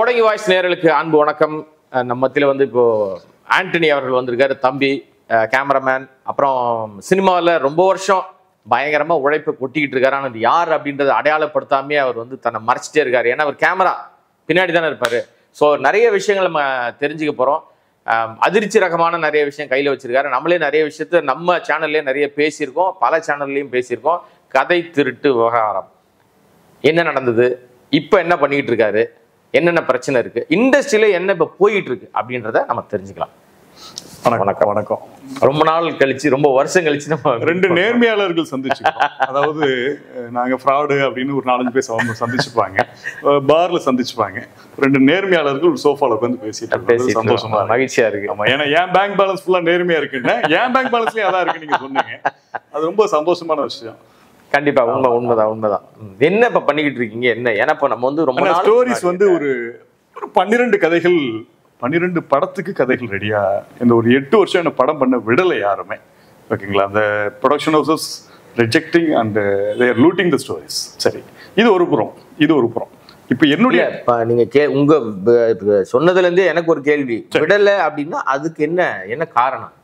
கோடங்கி voice நேயர்களுக்கு அன்பு வணக்கம் அஹ் நம்ம மத்தியில வந்து இப்போ ஆண்டனி அவர்கள் வந்திருக்காரு தம்பி கேமராமேன் அப்புறம் சினிமாவில் ரொம்ப வருஷம் பயங்கரமா உழைப்பு கொட்டிக்கிட்டு இருக்காரு ஆனால் அது யார் அப்படின்றத அடையாளப்படுத்தாமே அவர் வந்து தன்னை மறைச்சிட்டே இருக்காரு ஏன்னா அவர் கேமரா பின்னாடி தானே இருப்பாரு ஸோ நிறைய விஷயங்கள் நம்ம தெரிஞ்சுக்க போறோம் அஹ் அதிர்ச்சி ரகமான நிறைய விஷயம் கையில் வச்சிருக்காரு நம்மளே நிறைய விஷயத்த நம்ம சேனல்லே நிறைய பேசியிருக்கோம் பல சேனல்லையும் பேசியிருக்கோம் கதை திருட்டு விவகாரம் என்ன நடந்தது இப்போ என்ன பண்ணிக்கிட்டு இருக்காரு என்னென்ன பிரச்சனை இருக்கு இண்டஸ்ட்ரியில என்ன இப்போ போயிட்டு இருக்கு அப்படின்றத நம்ம தெரிஞ்சுக்கலாம் வணக்கம் வணக்கம் ரொம்ப நாள் கழிச்சு ரொம்ப வருஷம் கழிச்சு நம்ம ரெண்டு நேர்மையாளர்கள் சந்திச்சுக்கிறோம் அதாவது அஹ், நாங்க ஃப்ராடு அப்படின்னு ஒரு நாலஞ்சு பேர் அவங்க சந்திச்சுப்பாங்க பார்ல சந்திச்சுப்பாங்க ரெண்டு நேர்மையாளர்கள் ஒரு சோஃபால உட்காந்து பேசிட்டு இருக்காங்க. அது பேசிட்டு சந்தோஷமா இருக்கோம். இருக்கு. மகிழ்ச்சியா இருக்கு ஆமா ஏன்னா என் பேங்க் பேலன்ஸ் ஃபுல்லா நேர்மையா இருக்குன்னா என் பேங்க் பேலன்ஸ்லயும் அதான் இருக்கு நீங்க சொன்னீங்க அது ரொம்ப சந்தோஷமான விஷயம் கண்டிப்பா உண்மை உண்மைதான் உண்மைதான் ம். என்ன இப்ப பண்ணிக்கிட்டு இருக்கீங்க என்ன ஏன்னா இப்ப நம்ம வந்து ரொம்ப ஆனா நாள் ஸ்டோரிஸ் வந்து ஒரு ஒரு பன்னிரெண்டு கதைகள் பன்னிரெண்டு படத்துக்கு கதைகள் ரெடியா இந்த ஒரு எட்டு வருஷம் என்ன படம் பண்ண விடலை யாருமே ஓகேங்களா அந்த production houses rejecting and their looting the stories சரி இது ஒரு புறம் இது ஒரு புறம் இப்போ இல்ல என்னுடைய இப்ப நீங்க கே உங்க ப- இப்ப சொன்னதுல இருந்தே எனக்கு ஒரு கேள்வி விடல அப்படின்னா அதுக்கு என்ன என்ன காரணம்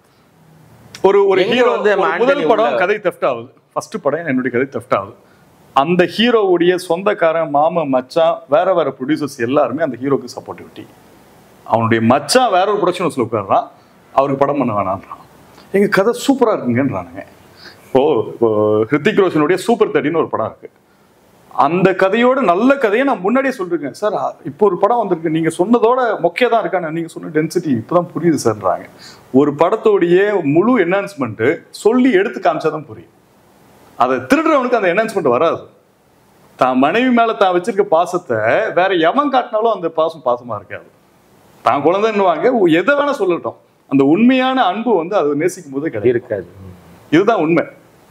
ஒரு ஒரு எங்க ஹீரோ வந்து நம்ம முதல் ஆண்டனி படம் உள்ள- கதை தெஃப்ட் ஆகுது ஃபர்ஸ்ட் படம் என்னுடைய கதை தெஃப்ட் ஆகுது அந்த ஹீரோவுடைய சொந்தக்காரன் மாமன் மச்சான் வேற வேற ப்ரொடியூசர்ஸ் எல்லாருமே அந்த ஹீரோக்கு சப்போர்ட்டிவிட்டி அவனுடைய மச்சான் வேற ஒரு ப்ரொடக்ஷன் ஹவுஸ்ல உட்கார்றான் அவருக்கு படம் பண்ண வேணான்றான் எங்க கதை சூப்பரா இருக்குங்கன்றானுங்க இப்போ இப்போ ஹிருத்திக் ரோஷனுடைய சூப்பர் தேர்ட்டின்னு ஒரு படம் இருக்கு அந்த கதையோட நல்ல கதையை நான் முன்னாடியே சொல்லிருக்கேன் சார் இப்போ ஒரு படம் வந்திருக்கு நீங்க சொன்னதோட மொக்கையா தான் இருக்கான்னு நீங்க சொன்ன டென்சிட்டி இப்பதான் புரியுது சார்ன்றாங்க ஒரு படத்தோடைய முழு என்ஹான்ஸ்மெண்ட் சொல்லி எடுத்து காமிச்சாதான் புரியும் அதை திருடுறவனுக்கு அந்த என்ஹான்ஸ்மெண்ட் வராது தான் மனைவி மேல தான் வச்சிருக்க பாசத்தை வேற எவன் காட்டினாலும் அந்த பாசம் பாசமா இருக்காது தான் குழந்தைன்னுவாங்க எதை வேணா சொல்லட்டும் அந்த உண்மையான அன்பு வந்து அதை நேசிக்கும் போதே கிடையாது இருக்காது இதுதான் உண்மை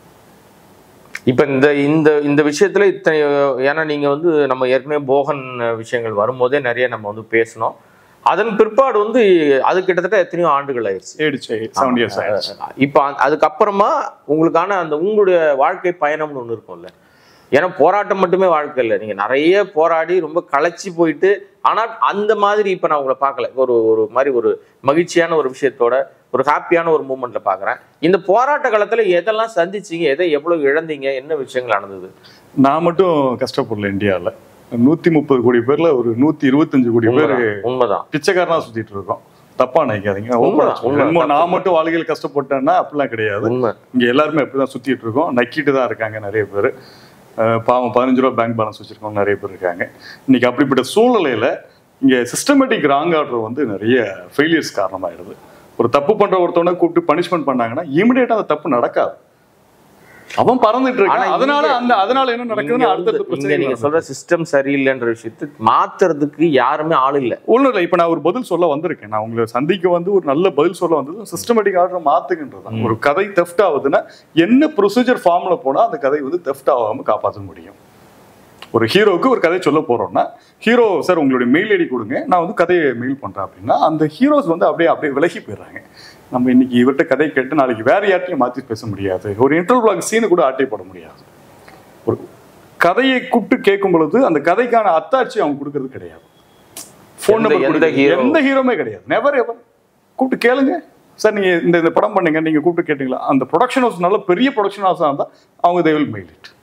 இப்ப இந்த இந்த இந்த விஷயத்துல இத்தனை ஏன்னா நீங்க வந்து நம்ம ஏற்கனவே போகன் விஷயங்கள் வரும்போதே நிறைய நம்ம வந்து பேசணும் அதன் பிற்பாடு வந்து அது கிட்டத்தட்ட எத்தனையோ ஆண்டுகள் ஆயிடுச்சு ஏடிச்சு செவன் இயர்ஸ் ஆயிடுச்சு இப்போ அந்த- அதுக்கப்புறமா உங்களுக்கான அந்த உங்களுடைய வாழ்க்கை பயணம்னு ஒன்று இருக்கும்ல ஏன்னா போராட்டம் மட்டுமே வாழ்க்கை இல்லை நீங்க நிறைய போராடி ரொம்ப களைச்சி போயிட்டு ஆனால் அந்த மாதிரி இப்போ நான் உங்களை பார்க்கல ஒரு ஒரு மாதிரி ஒரு மகிழ்ச்சியான ஒரு விஷயத்தோட ஒரு ஹாப்பியான ஒரு மூமெண்ட்ல பார்க்குறேன் இந்த போராட்ட காலத்துல எதெல்லாம் சந்திச்சீங்க எதை எவ்வளவு இழந்தீங்க என்ன விஷயங்கள் நடந்தது நான் மட்டும் கஷ்டப்படல இந்தியாவில் நூத்தி முப்பது கோடி பேர்ல ஒரு நூத்தி இருபத்தஞ்சு கோடி பேர் உண்மைதான், உண்மைதான் பிச்சைக்காரனா சுத்திட்டு இருக்கோம் தப்பா நினைக்காதீங்க நான் open ஆ உண்மைதான், சொல்றேன். உண்மைதான். நான் மட்டும் வாழ்க்கையில் கஷ்டப்பட்டேன்னா அப்படிலாம் கிடையாது உண்மை இங்க எல்லாருமே அப்படிதான் சுத்திட்டு இருக்கோம் நக்கிட்டு தான் இருக்காங்க நிறைய பேர் பாவம் பதினஞ்சு ரூபா பேங்க் பேலன்ஸ் வச்சிருக்கவங்க நிறைய பேர் இருக்காங்க இன்னைக்கு அப்படிப்பட்ட சூழ்நிலையில இங்க சிஸ்டமேட்டிக் ராங் ஆர்டர் வந்து நிறைய ஃபெயிலியர்ஸ் காரணமாயிடுது ஒரு தப்பு பண்ற ஒருத்தவனை கூப்பிட்டு பனிஷ்மெண்ட் பண்ணாங்கன்னா இமிடியேட்டா அந்த தப்பு நடக்காது அவன் பறந்துட்டு ஆனா இருக்கான் அதனால இங்க- அந்த அதனால என்ன இங்க நடக்குதுன்னு வந்து- அடுத்தடுத்த இங்க பிரச்சனை நீங்க சொல்ற சிஸ்டம் சரியில்லைன்ற விஷயத்தை மாத்துறதுக்கு யாருமே ஆள் இல்ல ஒன்றும் இல்லை இப்போ நான் ஒரு பதில் சொல்ல வந்திருக்கேன் நான் உங்களை சந்திக்க வந்து ஒரு நல்ல பதில் சொல்ல வந்தது சிஸ்டமேட்டிக் ஆர்டர் மாத்துகின்றது தான். ஒரு கதை தெஃப்ட் ஆகுதுன்னா என்ன ப்ரொசீஜர் ஃபார்ம்ல போனா அந்த கதை வந்து தெஃப்ட் ஆகாம காப்பாற்ற முடியும் ஒரு ஹீரோவுக்கு ஒரு கதை சொல்ல போறோம்னா ஹீரோ சார் உங்களுடைய மெயில் ஐடி கொடுங்க நான் வந்து கதையை மெயில் பண்றேன் அப்படின்னா அந்த ஹீரோஸ் வந்து அப்படியே அப்படியே விலகி போயிடுறாங்க நம்ம இன்னைக்கு இவர்கிட்ட கதை கேட்டு நாளைக்கு வேற யார்ட்டையும் மாத்தி பேச முடியாது ஒரு இன்டர்வியூ சீனு கூட ஆட்டை போட முடியாது ஒரு கதையை கூப்பிட்டு கேட்கும் பொழுது அந்த கதைக்கான அத்தாட்சி அவங்க கொடுக்கறது கிடையாது ஃபோன் எந்த- நம்பர் எந்த கொடுக்கறது. hero? எந்த ஹீரோமே கிடையாது நெவர் எவர் கூப்பிட்டு கேளுங்க சார் நீங்க இந்த இந்த படம் பண்ணுங்க நீங்க கூப்பிட்டு கேட்டீங்களா அந்த ப்ரொடக்ஷன் ஹவுஸ் நல்ல பெரிய ப்ரொடக்ஷன் ஹவுஸா இருந்தா அவங்க தே வில் மெயில் இட்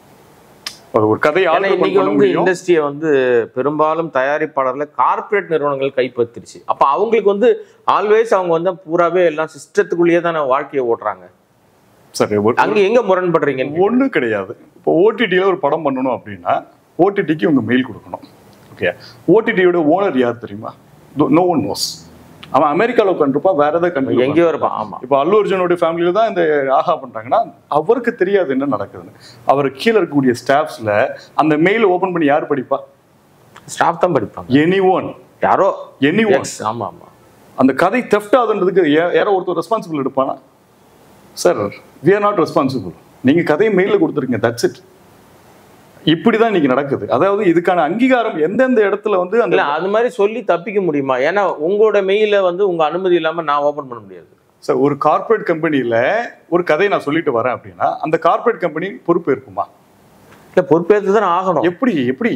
ஒரு கதை ஏன்னா ஆல்டர் இன்னைக்கு பண்ண வந்து முடியும் இண்டஸ்ட்ரியை வந்து பெரும்பாலும் தயாரிப்பாளர்ல கார்ப்பரேட் நிறுவனங்கள் கைப்பற்றிருச்சு அப்ப அவங்களுக்கு வந்து ஆல்வேஸ் அவங்க வந்து பூராவே எல்லாம் சிஸ்டத்துக்குள்ளேயே தானே வாழ்க்கையை ஓட்டுறாங்க சரி ஒரு- அங்க எங்க முரண்படுறீங்க ஒண்ணும் கிடையாது இப்போ ஓடிடியில் ஒரு படம் பண்ணணும் அப்படின்னா ஓடிடிக்கு உங்க மெயில் கொடுக்கணும் ஓகே ஓடிடியோட ஓனர் யார் தெரியுமா நோ ஒன் நோஸ் அவன் அமெரிக்காவில் உட்காந்துருப்பான் வேற ஏதாவது கண்ட்ரி எங்கேயோ இருப்பான் ஆமா இப்போ அல்லு அர்ஜுனோட ஃபேமிலியில தான் இந்த ஆஹா பண்றாங்கன்னா அவருக்கு தெரியாது என்ன நடக்குதுன்னு அவர் கீழே இருக்கக்கூடிய ஸ்டாஃப்ஸ்ல அந்த மெயில் ஓபன் பண்ணி யார் படிப்பா ஸ்டாஃப் தான் படிப்பாங்க எனி ஒன் யாரோ எனி ஒன் Yes, ஆமா ஆமா அந்த கதை தெஃப்ட் ஆகுதுன்றதுக்கு யா- யாரோ ஒருத்தர் ரெஸ்பான்சிபிள் எடுப்பானா sir we are not responsible நீங்க கதையை மெயில கொடுத்துருங்க தட்ஸ் இட் இப்படிதான் இன்னைக்கு நடக்குது அதாவது இதுக்கான அங்கீகாரம் எந்தெந்த இடத்துல வந்து அந்த இல்ல அது மாதிரி சொல்லி தப்பிக்க முடியுமா ஏன்னா உங்களோட மெயில வந்து உங்க அனுமதி இல்லாம நான் ஓபன் பண்ண முடியாது சார் ஒரு கார்ப்பரேட் கம்பெனில ஒரு கதையை நான் சொல்லிட்டு வரேன் அப்படின்னா அந்த கார்ப்பரேட் கம்பெனி பொறுப்பு இருக்குமா இல்ல பொறுப்பேற்று தான் ஆகணும் எப்படி எப்படி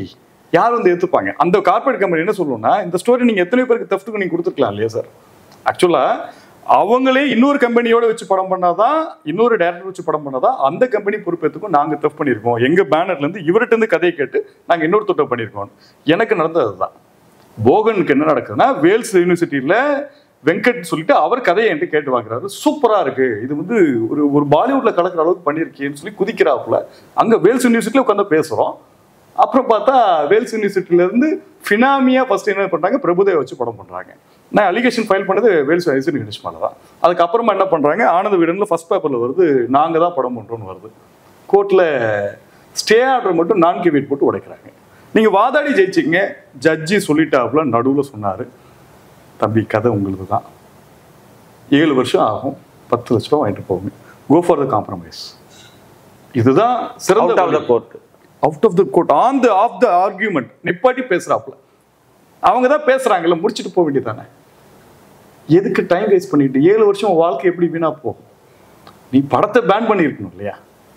யார் வந்து ஏத்துப்பாங்க அந்த கார்பரேட் கம்பெனி என்ன சொல்லுவோம்னா இந்த ஸ்டோரி நீங்க எத்தனை பேருக்கு தெஃப்ட்டுக்கு நீங்க கொடுத்துருக்கலாம் இல்லையா சார் ஆக்சுவலா அவங்களே இன்னொரு கம்பெனியோட வச்சு படம் பண்ணாதான் இன்னொரு டேரக்டர் வச்சு படம் பண்ணாதான் அந்த கம்பெனி பொறுப்பேற்றுக்கும் நாங்க தெஃப்ட் பண்ணியிருக்கோம் எங்க பேனர்ல இருந்து இவர்கிட்ட இருந்து கதையை கேட்டு நாங்க இன்னொரு தொட்டை பண்ணியிருக்கோம் எனக்கு நடந்தது அதுதான் போகனுக்கு என்ன நடக்குதுன்னா வேல்ஸ் யூனிவர்சிட்டியில வெங்கட் சொல்லிட்டு அவர் கதையை என்கிட்ட கேட்டு வாங்குறாரு சூப்பரா இருக்கு இது வந்து ஒரு ஒரு பாலிவுட்ல கலக்கிற அளவுக்கு பண்ணியிருக்கேன்னு சொல்லி குதிக்கிறாப்புல அங்க வேல்ஸ் யூனிவர்சிட்டியில உட்காந்து பேசுறோம் அப்புறம் பார்த்தா வேல்ஸ் யூனிவர்சிட்டில இருந்து ஃபினாமியா ஃபர்ஸ்ட் என்ன பண்றாங்க பிரபுதேவ வச்சு படம் பண்றாங்க நான் அலிகேஷன் ஃபைல் பண்ணது வேல்ஸ் யூனிவர்சிட்டி கணேஷ் மேல தான் அதுக்கப்புறமா என்ன பண்றாங்க ஆனந்த வீடன்ல ஃபர்ஸ்ட் பேப்பர்ல வருது நாங்க தான் படம் பண்றோம்னு வருது கோர்ட்ல ஸ்டே ஆர்டர் மட்டும் நான்கு வீட் போட்டு உடைக்கிறாங்க நீங்க வாதாடி ஜெயிச்சிங்க ஜட்ஜி சொல்லிட்டாப்புல நடுவுல சொன்னாரு தம்பி கதை உங்களுக்கு தான் ஏழு வருஷம் ஆகும் பத்து லட்ச ரூபா வாங்கிட்டு போங்க கோ ஃபார் த காம்ப்ரமைஸ் இதுதான் சிறந்த out of the court out of the court on the of the argument நிப்பாட்டி பேசுறாப்புல அவங்க தான் பேசுறாங்கல்ல முடிச்சுட்டு போக வேண்டியதானே எதுக்கு டைம் வேஸ்ட் பண்ணிட்டு ஏழு வருஷம் உன் வாழ்க்கை எப்படி வீணா போகும் நீ படத்தை பேன் பண்ணியிருக்கணும் இல்லையா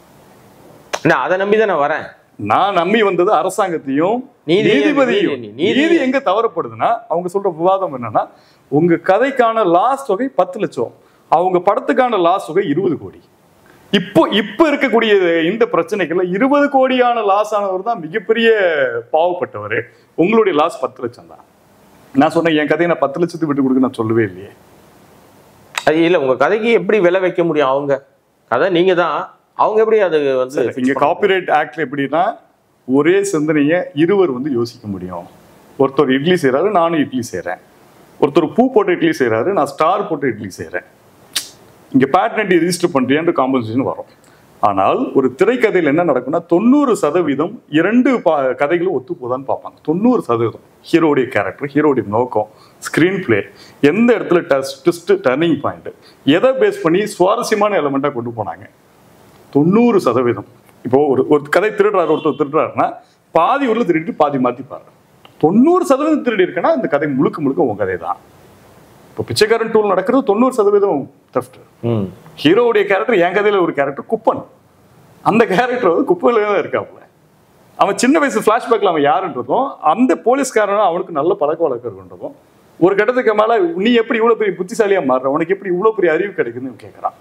நான் அதை நம்பி தான் நான் வரேன் நான் நம்பி வந்தது அரசாங்கத்தையும் நீதி- நீதிபதியும் நீதி- நீதி- நீதி எங்க தவறப்படுதுன்னா அவங்க சொல்ற விவாதம் என்னன்னா உங்க கதைக்கான லாஸ் தொகை பத்து லட்சம் அவங்க படத்துக்கான லாஸ் தொகை இருபது கோடி இப்போ இப்போ இருக்கக்கூடிய இந்த பிரச்சனைகள்ல இருபது கோடியான லாஸ் ஆனவர் தான் மிகப்பெரிய பாவப்பட்டவர் உங்களுடைய லாஸ் பத்து லட்சம் தான் நான் சொன்னேன் என் கதையை நான் பத்து லட்சத்துக்கு விட்டு கொடுக்க நான் சொல்லவே இல்லையே அது இல்ல உங்க கதைக்கு எப்படி விலை வைக்க முடியும் அவங்க கதை நீங்க தான் அவங்க எப்படி அது வந்து சரி, இங்க காப்பிரைட் ஆக்ட்ல எப்படின்னா ஒரே சிந்தனையை இருவர் வந்து யோசிக்க முடியும் ஒருத்தர் இட்லி செய்றாரு நானும் இட்லி செய்றேன் ஒருத்தர் பூ போட்டு இட்லி செய்றாரு நான் ஸ்டார் போட்டு இட்லி செய்றேன் இங்க பேட்டன்ட் ரிஜிஸ்டர் பண்றியான்ற காம்பன்சேஷன் வரும் ஆனால் ஒரு திரைக்கதையில் என்ன நடக்கும்னா தொண்ணூறு சதவீதம் இரண்டு பா- கதைகளும் ஒத்து போதான்னு பார்ப்பாங்க தொண்ணூறு சதவீதம் ஹீரோடைய கேரக்டர் ஹீரோடைய நோக்கம் ஸ்கிரீன் பிளே எந்த இடத்துல ட்விஸ்ட் டர்னிங் பாயிண்ட் எதை பேஸ் பண்ணி சுவாரஸ்யமான எலமெண்ட்டாக கொண்டு போனாங்க தொண்ணூறு சதவீதம் இப்போ ஒரு ஒரு கதை திருடுறாரு ஒருத்தர் திருடுறாருன்னா பாதி உள்ள திருடிட்டு பாதி மாத்திப்பாரு தொண்ணூறு சதவீதம் திருடி இருக்குன்னா இந்த கதை முழுக்க முழுக்க உன் கதை தான் இப்போ பிச்சைக்காரன் டூல் நடக்கிறது தொண்ணூறு சதவீதம் theft ம். ஹீரோவுடைய கேரக்டர் என் கதையில ஒரு கேரக்டர் குப்பன் அந்த கேரக்டர் வந்து குப்பையில தான் இருக்காப்புல அவன் சின்ன வயசு ஃபிளாஷ்பேக்ல அவன் யாருன்றதும் அந்த போலீஸ்காரனும் அவனுக்கு நல்ல பழக்க வழக்கம் இருக்குன்றதும் ஒரு கட்டத்துக்கு மேல நீ எப்படி இவ்வளவு பெரிய புத்திசாலியா மாறுற உனக்கு எப்படி இவ்வளவு பெரிய அறிவு கிடைக்குதுன்னு கேட்கறான்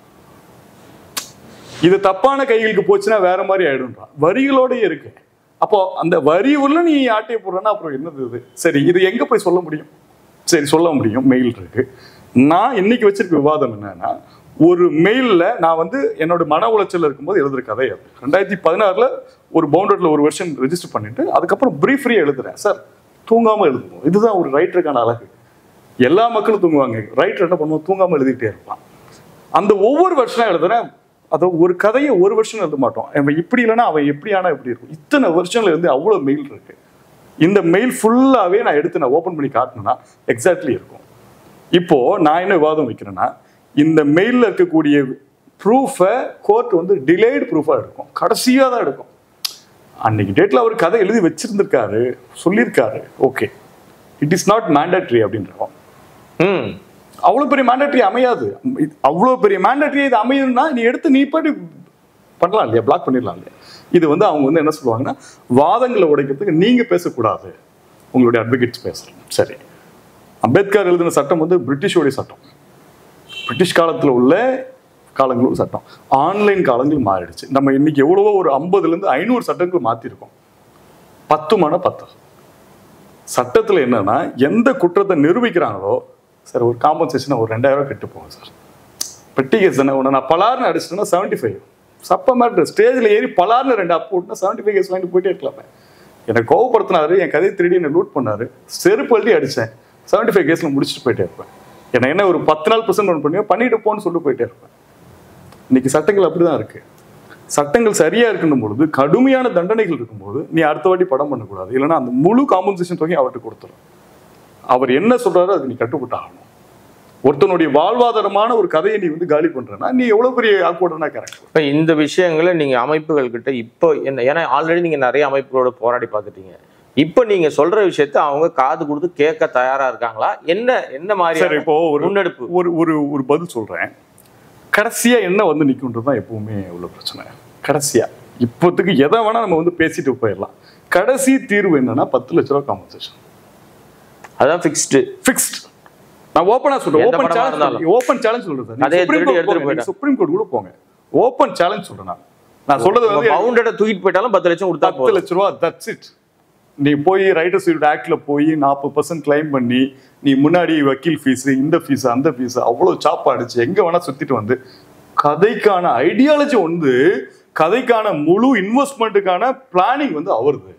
இது தப்பான கைகளுக்கு போச்சுன்னா வேற மாதிரி ஆயிடும்ன்றான் வரிகளோடயே இருக்கு அப்போ அந்த வரி உள்ள நீ ஆட்டையை போடுறன்னா அப்புறம் என்னது இது சரி இது எங்க போய் சொல்ல முடியும் சரி சொல்ல முடியும் மெயில் இருக்கு நான் இன்னைக்கு வச்சிருக்க விவாதம் என்னன்னா ஒரு மெயில்ல நான் வந்து என்னோட மன உளைச்சல் இருக்கும்போது எழுதுற கதை அது ரெண்டாயிரத்தி பதினாறுல ஒரு பவுண்டட்ல ஒரு வருஷன் ரெஜிஸ்டர் பண்ணிட்டு அதுக்கப்புறம் பிரீஃப் ஃப்ரீ எழுதுறேன் சார் தூங்காம எழுதணும் இதுதான் ஒரு ரைட்டருக்கான அழகு எல்லா மக்களும் தூங்குவாங்க ரைட்டர் என்ன பண்ணுவோம் தூங்காம எழுதிட்டே இருப்பான் அந்த ஒவ்வொரு வருஷம் எழுதுறேன் அதை ஒரு கதையை ஒரு வருஷம் எழுத மாட்டோம் அவன் இப்படி இல்லைன்னா அவன் எப்படி ஆனா எப்படி இருக்கும் இத்தனை வருஷங்கள்ல இருந்து அவ்வளவு மெயில் இருக்கு இந்த மெயில் ஃபுல்லாவே நான் எடுத்து நான் ஓபன் பண்ணி காட்டினேன்னா எக்ஸாக்ட்லி இருக்கும் இப்போ நான் என்ன விவாதம் வைக்கிறேன்னா இந்த மெயில்ல இருக்கக்கூடிய ப்ரூஃபை கோர்ட் வந்து டிலேடு ப்ரூஃபா எடுக்கும் கடைசியா தான் எடுக்கும் அன்னைக்கு டேட்ல அவர் கதை எழுதி வச்சிருந்திருக்காரு சொல்லியிருக்காரு okay it is not mandatory அப்படின்றோம் ம் அவ்வளவு பெரிய மேண்டட்ரி அமையாது இது- அவ்வளவு பெரிய மேண்டட்ரி இது அமையும்னா நீ எடுத்து நீ பாட்டு பண்ணலாம் இல்லையா பிளாக் பண்ணிடலாம் இல்லையா இது வந்து அவங்க வந்து என்ன சொல்லுவாங்கன்னா வாதங்களை உடைக்கிறதுக்கு நீங்க பேசக்கூடாது உங்களுடைய அட்வொகேட்ஸ் பேசுறோம் சரி அம்பேத்கர் எழுதின சட்டம் வந்து பிரிட்டிஷோடைய சட்டம் பிரிட்டிஷ் காலத்துல உள்ள காலங்களும் சட்டம் ஆன்லைன் காலங்கள் மாறிடுச்சு நம்ம இன்னைக்கு எவ்வளவோ ஒரு ஐம்பதுல இருந்து ஐநூறு சட்டங்கள் மாத்திருக்கோம் பத்து மன பத்து சட்டத்துல என்னன்னா எந்த குற்றத்தை நிரூபிக்கிறாங்களோ சார் ஒரு காம்பன்சேஷன் ஒரு ரெண்டாயிரம் ரூபாய் கட்டு போகும் சார் பெட்டி கேஸ் தானே உன்னை நான் பலார்னு அடிச்சிட்டேன்னா செவன்டி ஃபைவ் சப்ப மேட்ரு ஸ்டேஜில் ஏறி பலார்னு ரெண்டு அப்பு விட்டுனா செவன்டி ஃபைவ் கேஸ் வாங்கிட்டு போயிட்டே இருக்கலாமே என்னை கோவப்படுத்தினாரு என் கதையை திருடி என்னை லூட் பண்ணாரு செருப்பு அள்ளி அடிச்சேன் செவன்டி ஃபைவ் கேஸில் முடிச்சுட்டு போயிட்டே இருப்பேன் என்ன என்ன ஒரு பத்து நாள் பர்சன்ட் ஒன்று பண்ணியோ பண்ணிட்டு போன்னு சொல்லிட்டு போயிட்டே இருப்பேன் இன்னைக்கு சட்டங்கள் அப்படிதான் இருக்கு சட்டங்கள் சரியா இருக்கணும் பொழுது கடுமையான தண்டனைகள் இருக்கும்போது நீ அடுத்த வாட்டி படம் பண்ணக்கூடாது இல்லைன்னா அந்த முழு காம்பன்சேஷன் தொகையும் அவர்கிட்ட கொடுத்துரும் அவர் என்ன சொல்றாரோ அதுக்கு நீ கட்டுப்பட்டு ஆகணும் ஒருத்தனுடைய வாழ்வாதாரமான ஒரு கதையை நீ வந்து காலி பண்றேன்னா நீ எவ்வளவு பெரிய ஆக்வர்டான கேரக்டர் இப்போ இந்த விஷயங்களை நீங்க அமைப்புகள் கிட்ட இப்போ என்ன ஏன்னா ஆல்ரெடி நீங்க நிறைய அமைப்புகளோட போராடி பார்த்துட்டீங்க இப்போ நீங்க சொல்ற விஷயத்த அவங்க காது கொடுத்து கேட்க தயாரா இருக்காங்களா என்ன என்ன சரி மாதிரி இப்போ ஒரு முன்னெடுப்பு ஒரு ஒரு ஒரு பதில் சொல்றேன் கடைசியா என்ன வந்து நிற்கும்ன்றது தான் எப்பவுமே உள்ள பிரச்சனை கடைசியா இப்போத்துக்கு எதை வேணா நம்ம வந்து பேசிட்டு போயிடலாம் கடைசி தீர்வு என்னன்னா பத்து லட்ச ரூபா காம்பன்சேஷன் அதான் ஃபிக்ஸ்டு ஃபிக்ஸ்ட் நான் ஓப்பனா சொல்றேன் எந்த ஓப்பன் படமா சேலஞ்ச் இருந்தாலும். ஓப்பன் சேலஞ்ச் சொல்றேன் சார் கதையை சுப்ரீம் திருடி கோர்ட் எடுத்துட்டு போங்க போயிட்டா. சுப்ரீம் கோர்ட் கூட போங்க ஓப்பன் சேலஞ்ச் சொல்றேன் நான் நான் சொல்றது வந்து பவுண்டட தூக்கிட்டு போயிட்டாலும் பத்து லட்சம் கொடுத்தா பத்து போதும் லட்ச ரூபா தட்ஸ் இட் நீ போய் ரைட்டர்ஸ் ஆக்ட்ல போய் நாற்பது பர்சன்ட் கிளைம் பண்ணி நீ முன்னாடி வக்கீல் ஃபீஸ் இந்த ஃபீஸ் அந்த ஃபீஸ் அவ்வளவு சாப்பா அடிச்சு எங்க வேணா சுத்திட்டு வந்து கதைக்கான ஐடியாலஜி வந்து கதைக்கான முழு இன்வெஸ்ட்மெண்ட்டுக்கான பிளானிங் வந்து அவருது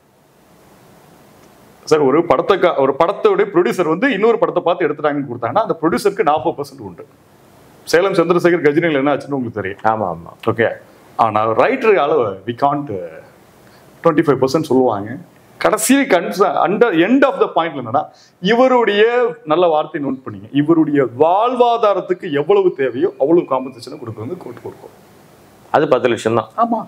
சார் ஒரு படத்தை கா- ஒரு படத்தோட ப்ரொடியூசர் வந்து இன்னொரு படத்தை பார்த்து எடுத்துட்டாங்கன்னு கொடுத்தாங்கன்னா அந்த ப்ரொடியூசருக்கு நாற்பது பர்சன்ட் உண்டு சேலம் சந்திரசேகர் கஜினியில் என்ன ஆச்சுன்னு உங்களுக்கு தெரியும் ஆமா ஆமா ஓகே ஆனால் ரைட்டர் அளவு we can't twenty five percent சொல்லுவாங்க கடைசி cons under end of the point என்னன்னா இவருடைய நல்ல வார்த்தை நோட் பண்ணீங்க இவருடைய வாழ்வாதாரத்துக்கு எவ்வளவு தேவையோ அவ்வளவு காம்பன்சேஷனை கொடுக்குறது கோர்ட் கொடுக்கும் அது பத்து லட்சம் தான் ஆமா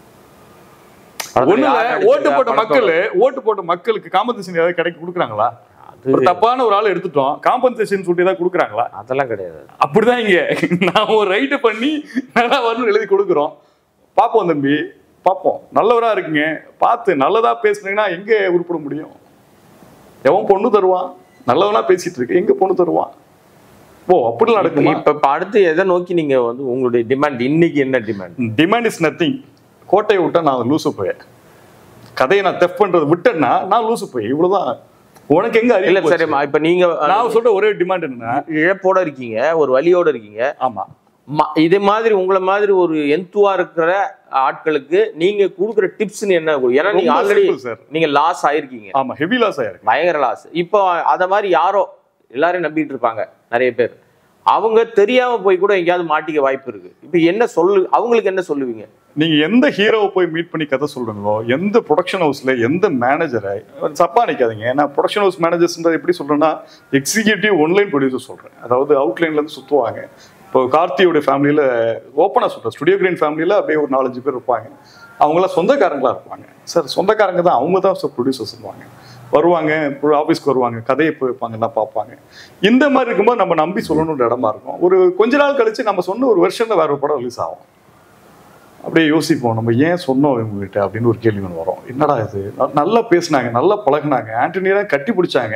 ஒண்ணு இல்ல ஓட்டு போட்ட மக்கள் ஓட்டு போட்ட மக்களுக்கு காம்பன்சேஷன் ஏதாவது கிடைக்க கொடுக்குறாங்களா அது ஒரு தப்பான ஒரு ஆள் எடுத்துட்டோம் காம்பன்சேஷன் சொல்லிட்டு ஏதாவது கொடுக்குறாங்களா அதெல்லாம் கிடையாது அப்படிதான் இங்க நான் ஒரு ரைட்டு பண்ணி நல்லா வரணும்னு எழுதி கொடுக்குறோம் பார்ப்போம் தம்பி பார்ப்போம் நல்லவரா இருக்குங்க பார்த்து நல்லதா பேசுனீங்கன்னா எங்க உருப்பட முடியும் எவன் பொண்ணு தருவான் நல்லவனா பேசிட்டு இருக்கு எங்க பொண்ணு தருவான் ஓ அப்படிலாம் நடக்குமா இப்ப இப்ப அடுத்து எதை நோக்கி நீங்க வந்து உங்களுடைய டிமாண்ட் இன்னைக்கு என்ன டிமாண்ட் டிமாண்ட் இஸ் நத்திங் கோட்டையை விட்டா நான் லூசு போய் கதையை நான் தெஃப் பண்றது விட்டேன்னா நான் லூசு போய் இவ்வளவுதான் உனக்கு எங்க இல்ல அறிவு சரி போச்சு? இப்ப நீங்க நான் சொல்ற ஒரே டிமாண்ட் என்னன்னா இழப்போட இருக்கீங்க ஒரு வலியோட இருக்கீங்க ஆமா ம- இதே மாதிரி உங்களை மாதிரி ஒரு எந்துவா இருக்கிற ஆட்களுக்கு நீங்க கொடுக்குற டிப்ஸ் என்ன ஏன்னா நீங்க ரொம்ப ஆல்ரெடி simple, sir. நீங்க லாஸ் ஆயிருக்கீங்க ஆமா ஹெவி லாஸ் ஆயிருக்கு பயங்கர லாஸ் இப்போ அத மாதிரி யாரோ எல்லாரும் நம்பிட்டு இருப்பாங்க நிறைய பேர் அவங்க தெரியாம போய் கூட எங்கேயாவது மாட்டிக்க வாய்ப்பு இருக்கு இப்போ என்ன சொல்லு அவங்களுக்கு என்ன சொல்லுவீங்க நீங்க எந்த ஹீரோவை போய் மீட் பண்ணி கதை சொல்றீங்களோ எந்த ப்ரொடக்ஷன் ஹவுஸ்ல எந்த மேனேஜரை தப்பா நினைக்காதீங்க ஏன்னா ப்ரொடக்ஷன் ஹவுஸ் மேனேஜர்ஸ் எப்படி சொல்றேன்னா எக்ஸிகியூட்டிவ் ஒன்லைன் ப்ரொடியூசர் சொல்றேன் அதாவது அவுட்லைன்ல இருந்து சுத்துவாங்க இப்போ கார்த்தியோட ஃபேமிலியில ஓப்பனா சொல்றேன் ஸ்டுடியோ கிரீன் ஃபேமிலியில அப்படியே ஒரு நாலஞ்சு பேர் இருப்பாங்க அவங்களாம் சொந்தக்காரங்களா இருப்பாங்க சார் சொந்தக்காரங்க தான் அவங்க தான் சார் ப்ரொடியூசர்ஸ் இருப்பாங்க வருவாங்க ஆஃபீஸ்க்கு வருவாங்க கதையை போய் வைப்பாங்க எல்லாம் பார்ப்பாங்க இந்த மாதிரி இருக்கும்போது நம்ம நம்பி சொல்லணுன்ற இடமா இருக்கும் ஒரு கொஞ்ச நாள் கழிச்சு நம்ம சொன்ன ஒரு வருஷம்ல வேற ஒரு படம் ரிலீஸ் ஆகும் அப்படியே யோசிப்போம் நம்ம ஏன் சொன்னோம் இவங்ககிட்ட அப்படின்னு ஒரு கேள்வி ஒன்று வரும் என்னடா இது ந- நல்லா பேசுனாங்க நல்லா பழகுனாங்க ஆண்டனியெல்லாம் கட்டி பிடிச்சாங்க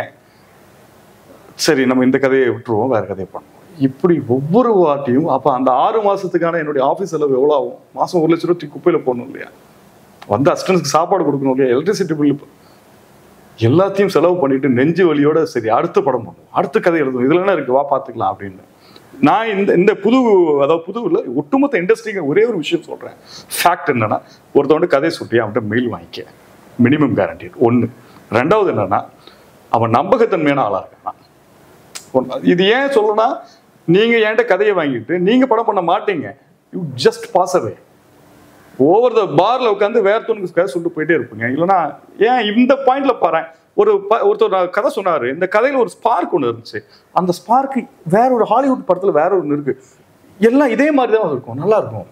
சரி நம்ம இந்த கதையை விட்டுருவோம் வேற கதையை பண்ணுவோம் இப்படி ஒவ்வொரு வாட்டியும் அப்போ அந்த ஆறு மாசத்துக்கான என்னுடைய ஆஃபீஸ் செலவு எவ்வளோ ஆகும் மாசம் ஒரு லட்ச ரூபா தூக்கி குப்பையில போடணும் இல்லையா வந்து அசிஸ்டன்ஸ்க்கு சாப்பாடு கொடுக்கணும் இல்லையா எலக்ட்ரிசிட்டி பில் எல்லாத்தையும் செலவு பண்ணிட்டு நெஞ்சு வலியோட சரி அடுத்த படம் பண்ணுவோம் அடுத்த கதை எழுதுவோம் இதுல என்ன இருக்கு வா பார்த்துக்கலாம் அப்படின்னு நான் இந்த இந்த புது அதாவது புது இல்ல ஒட்டுமொத்த இண்டஸ்ட்ரிக்கு ஒரே ஒரு விஷயம் சொல்றேன் ஃபேக்ட் என்னன்னா ஒருத்தவன்ட்டு கதை சுட்டி அவன்கிட்ட மெயில் வாங்கிக்க மினிமம் கேரண்டி ஒன்று ரெண்டாவது என்னன்னா அவன் நம்பகத்தன்மையான ஆளா இருக்கான் ஒண்ணு. இது ஏன் சொல்லணும்னா நீங்க என்கிட்ட கதையை வாங்கிட்டு நீங்க படம் பண்ண மாட்டீங்க you just pass away over the பார்ல உட்காந்து வேற தோணுக்கு கதை சொல்லிட்டு போயிட்டே இருப்பீங்க இல்லைன்னா ஏன் இந்த பாயிண்ட்ல பாரு ஒரு ப- ஒருத்தர் நான் கதை சொன்னாரு இந்த கதையில ஒரு ஸ்பார்க் ஒன்று இருந்துச்சு அந்த ஸ்பார்க் வேற ஒரு ஹாலிவுட் படத்துல வேற ஒன்று இருக்கு எல்லாம் இதே மாதிரி தான் இருக்கும் நல்லா இருக்கும்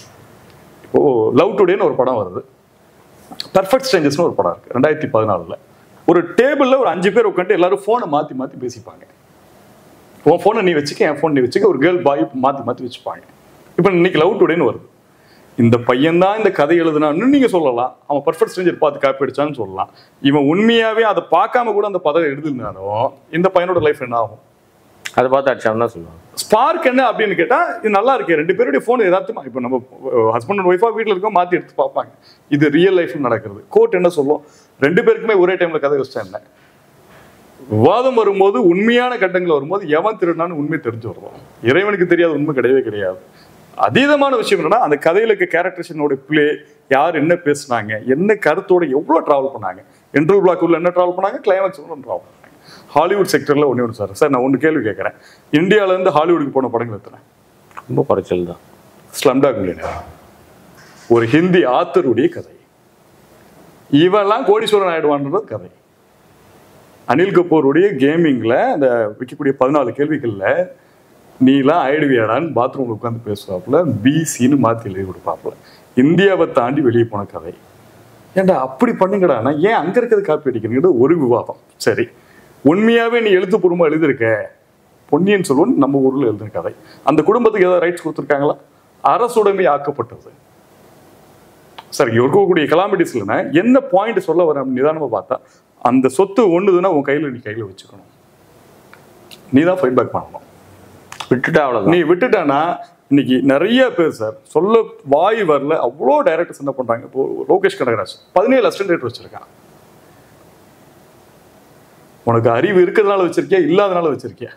இப்போ லவ் டுடேன்னு ஒரு படம் வருது பர்ஃபெக்ட் ஸ்ட்ரேஞ்சர்ஸ்னு ஒரு படம் இருக்கு ரெண்டாயிரத்தி பதினாலுல ஒரு டேபிள்ல ஒரு அஞ்சு பேர் உட்காந்து எல்லாரும் ஃபோனை மாத்தி மாத்தி பேசிப்பாங்க உன் ஃபோனை நீ வச்சுக்க என் ஃபோன் நீ வச்சுக்க ஒரு கேர்ள் பாய் மாத்தி மாத்தி வச்சுப்பாங்க இப்போ இன்னைக்கு லவ் டுடேன்னு வருது இந்த பையன் தான் இந்த கதை எழுதுனான்னு நீங்க சொல்லலாம் அவன் பர்ஃபெக்ட் ஸ்ட்ரேஞ்சர் பார்த்து காப்பி அடிச்சான்னு சொல்லலாம் இவன் உண்மையாவே அதை பார்க்காம கூட அந்த பதவி எழுதுனாலும் இந்த பையனோட லைஃப் என்ன ஆகும் அதை பார்த்து அடிச்சான்னு தான் சொல்லுவாங்க ஸ்பார்க் என்ன அப்படின்னு கேட்டா இது நல்லா இருக்கே ரெண்டு பேருடைய ஃபோன் யதார்த்தமா இப்போ நம்ம ஹஸ்பண்ட் அண்ட் ஒய்ஃபா வீட்டில் இருக்கோம் மாத்தி எடுத்து பார்ப்பாங்க இது ரியல் லைஃப்ல நடக்கிறது கோர்ட் என்ன சொல்லும் ரெண்டு பேருக்குமே ஒரே டைம்ல கதை வச்சா என்ன விவாதம் வரும்போது உண்மையான கட்டங்கள் வரும்போது எவன் திருடான்னு உண்மை தெரிஞ்சு வருவோம் இறைவனுக்கு தெரியாத உண்மை கிடையவே கிடையாது அதீதமான விஷயம் என்னன்னா அந்த கதையில இருக்க கேரக்டர்ஸனோட பிளே யார் என்ன பேசுனாங்க என்ன கருத்தோட எவ்வளவு டிராவல் பண்ணாங்க இன்டர்வல் பிளாக் உள்ள என்ன டிராவல் பண்ணாங்க கிளைமேக்ஸ் உள்ள டிராவல் பண்ணாங்க ஹாலிவுட் செக்டர்ல ஒண்ணே ஒன்று சார் சார் நான் ஒன்று கேள்வி கேட்கறேன் இந்தியால இருந்து ஹாலிவுட்டுக்கு போன படங்கள் எத்தனை ரொம்ப குறைச்சல் தான் ஸ்லம்டாக் மில்லியனர் ஒரு ஹிந்தி ஆத்தருடைய கதை இவெல்லாம் கோடீஸ்வரன் ஆயிடுவான்றது கதை அனில் கபூருடைய கேமிங்ல அந்த வைக்கக்கூடிய பதினாலு கேள்விகள்ல நீலாம் ஆயிடுவியாடான்னு பாத்ரூம்ல உட்காந்து பேசுவாப்புல பிசின்னு மாத்தி எழுதி கொடுப்பாப்புல இந்தியாவை தாண்டி வெளியே போன கதை ஏன்டா அப்படி பண்ணுங்கடா நான் ஏன் அங்க இருக்கிறது காப்பி அடிக்கிறீங்கிறது ஒரு விவாதம் சரி உண்மையாவே நீ எழுத்துப்பூர்வமா எழுதிருக்க பொன்னியின் செல்வன் நம்ம ஊர்ல எழுதின கதை அந்த குடும்பத்துக்கு ஏதாவது ரைட்ஸ் கொடுத்துருக்காங்களா அரசுடைமை ஆக்கப்பட்டது சார் இங்க இருக்கக்கூடிய கலாமிட்டிஸ் இல்லைன்னா என்ன பாயிண்ட் சொல்ல வர நிதானமா பார்த்தா அந்த சொத்து ஒண்ணுதுன்னா உன் கையில நீ கையில வச்சுக்கணும் நீ தான் ஃபைட் பேக் பண்ணணும் விட்டுட்டா அவ்வளவுதான் நீ விட்டுட்டானா இன்னைக்கு நிறைய பேர் சார் சொல்ல வாய் வரல அவ்வளோ டைரக்டர்ஸ் என்ன பண்றாங்க இப்போ லோகேஷ் கனகராஜ் பதினேழு அசிஸ்டன்ட் வச்சிருக்கான் உனக்கு அறிவு இருக்கிறதுனால வச்சிருக்கியா இல்லாதனால வச்சிருக்கியா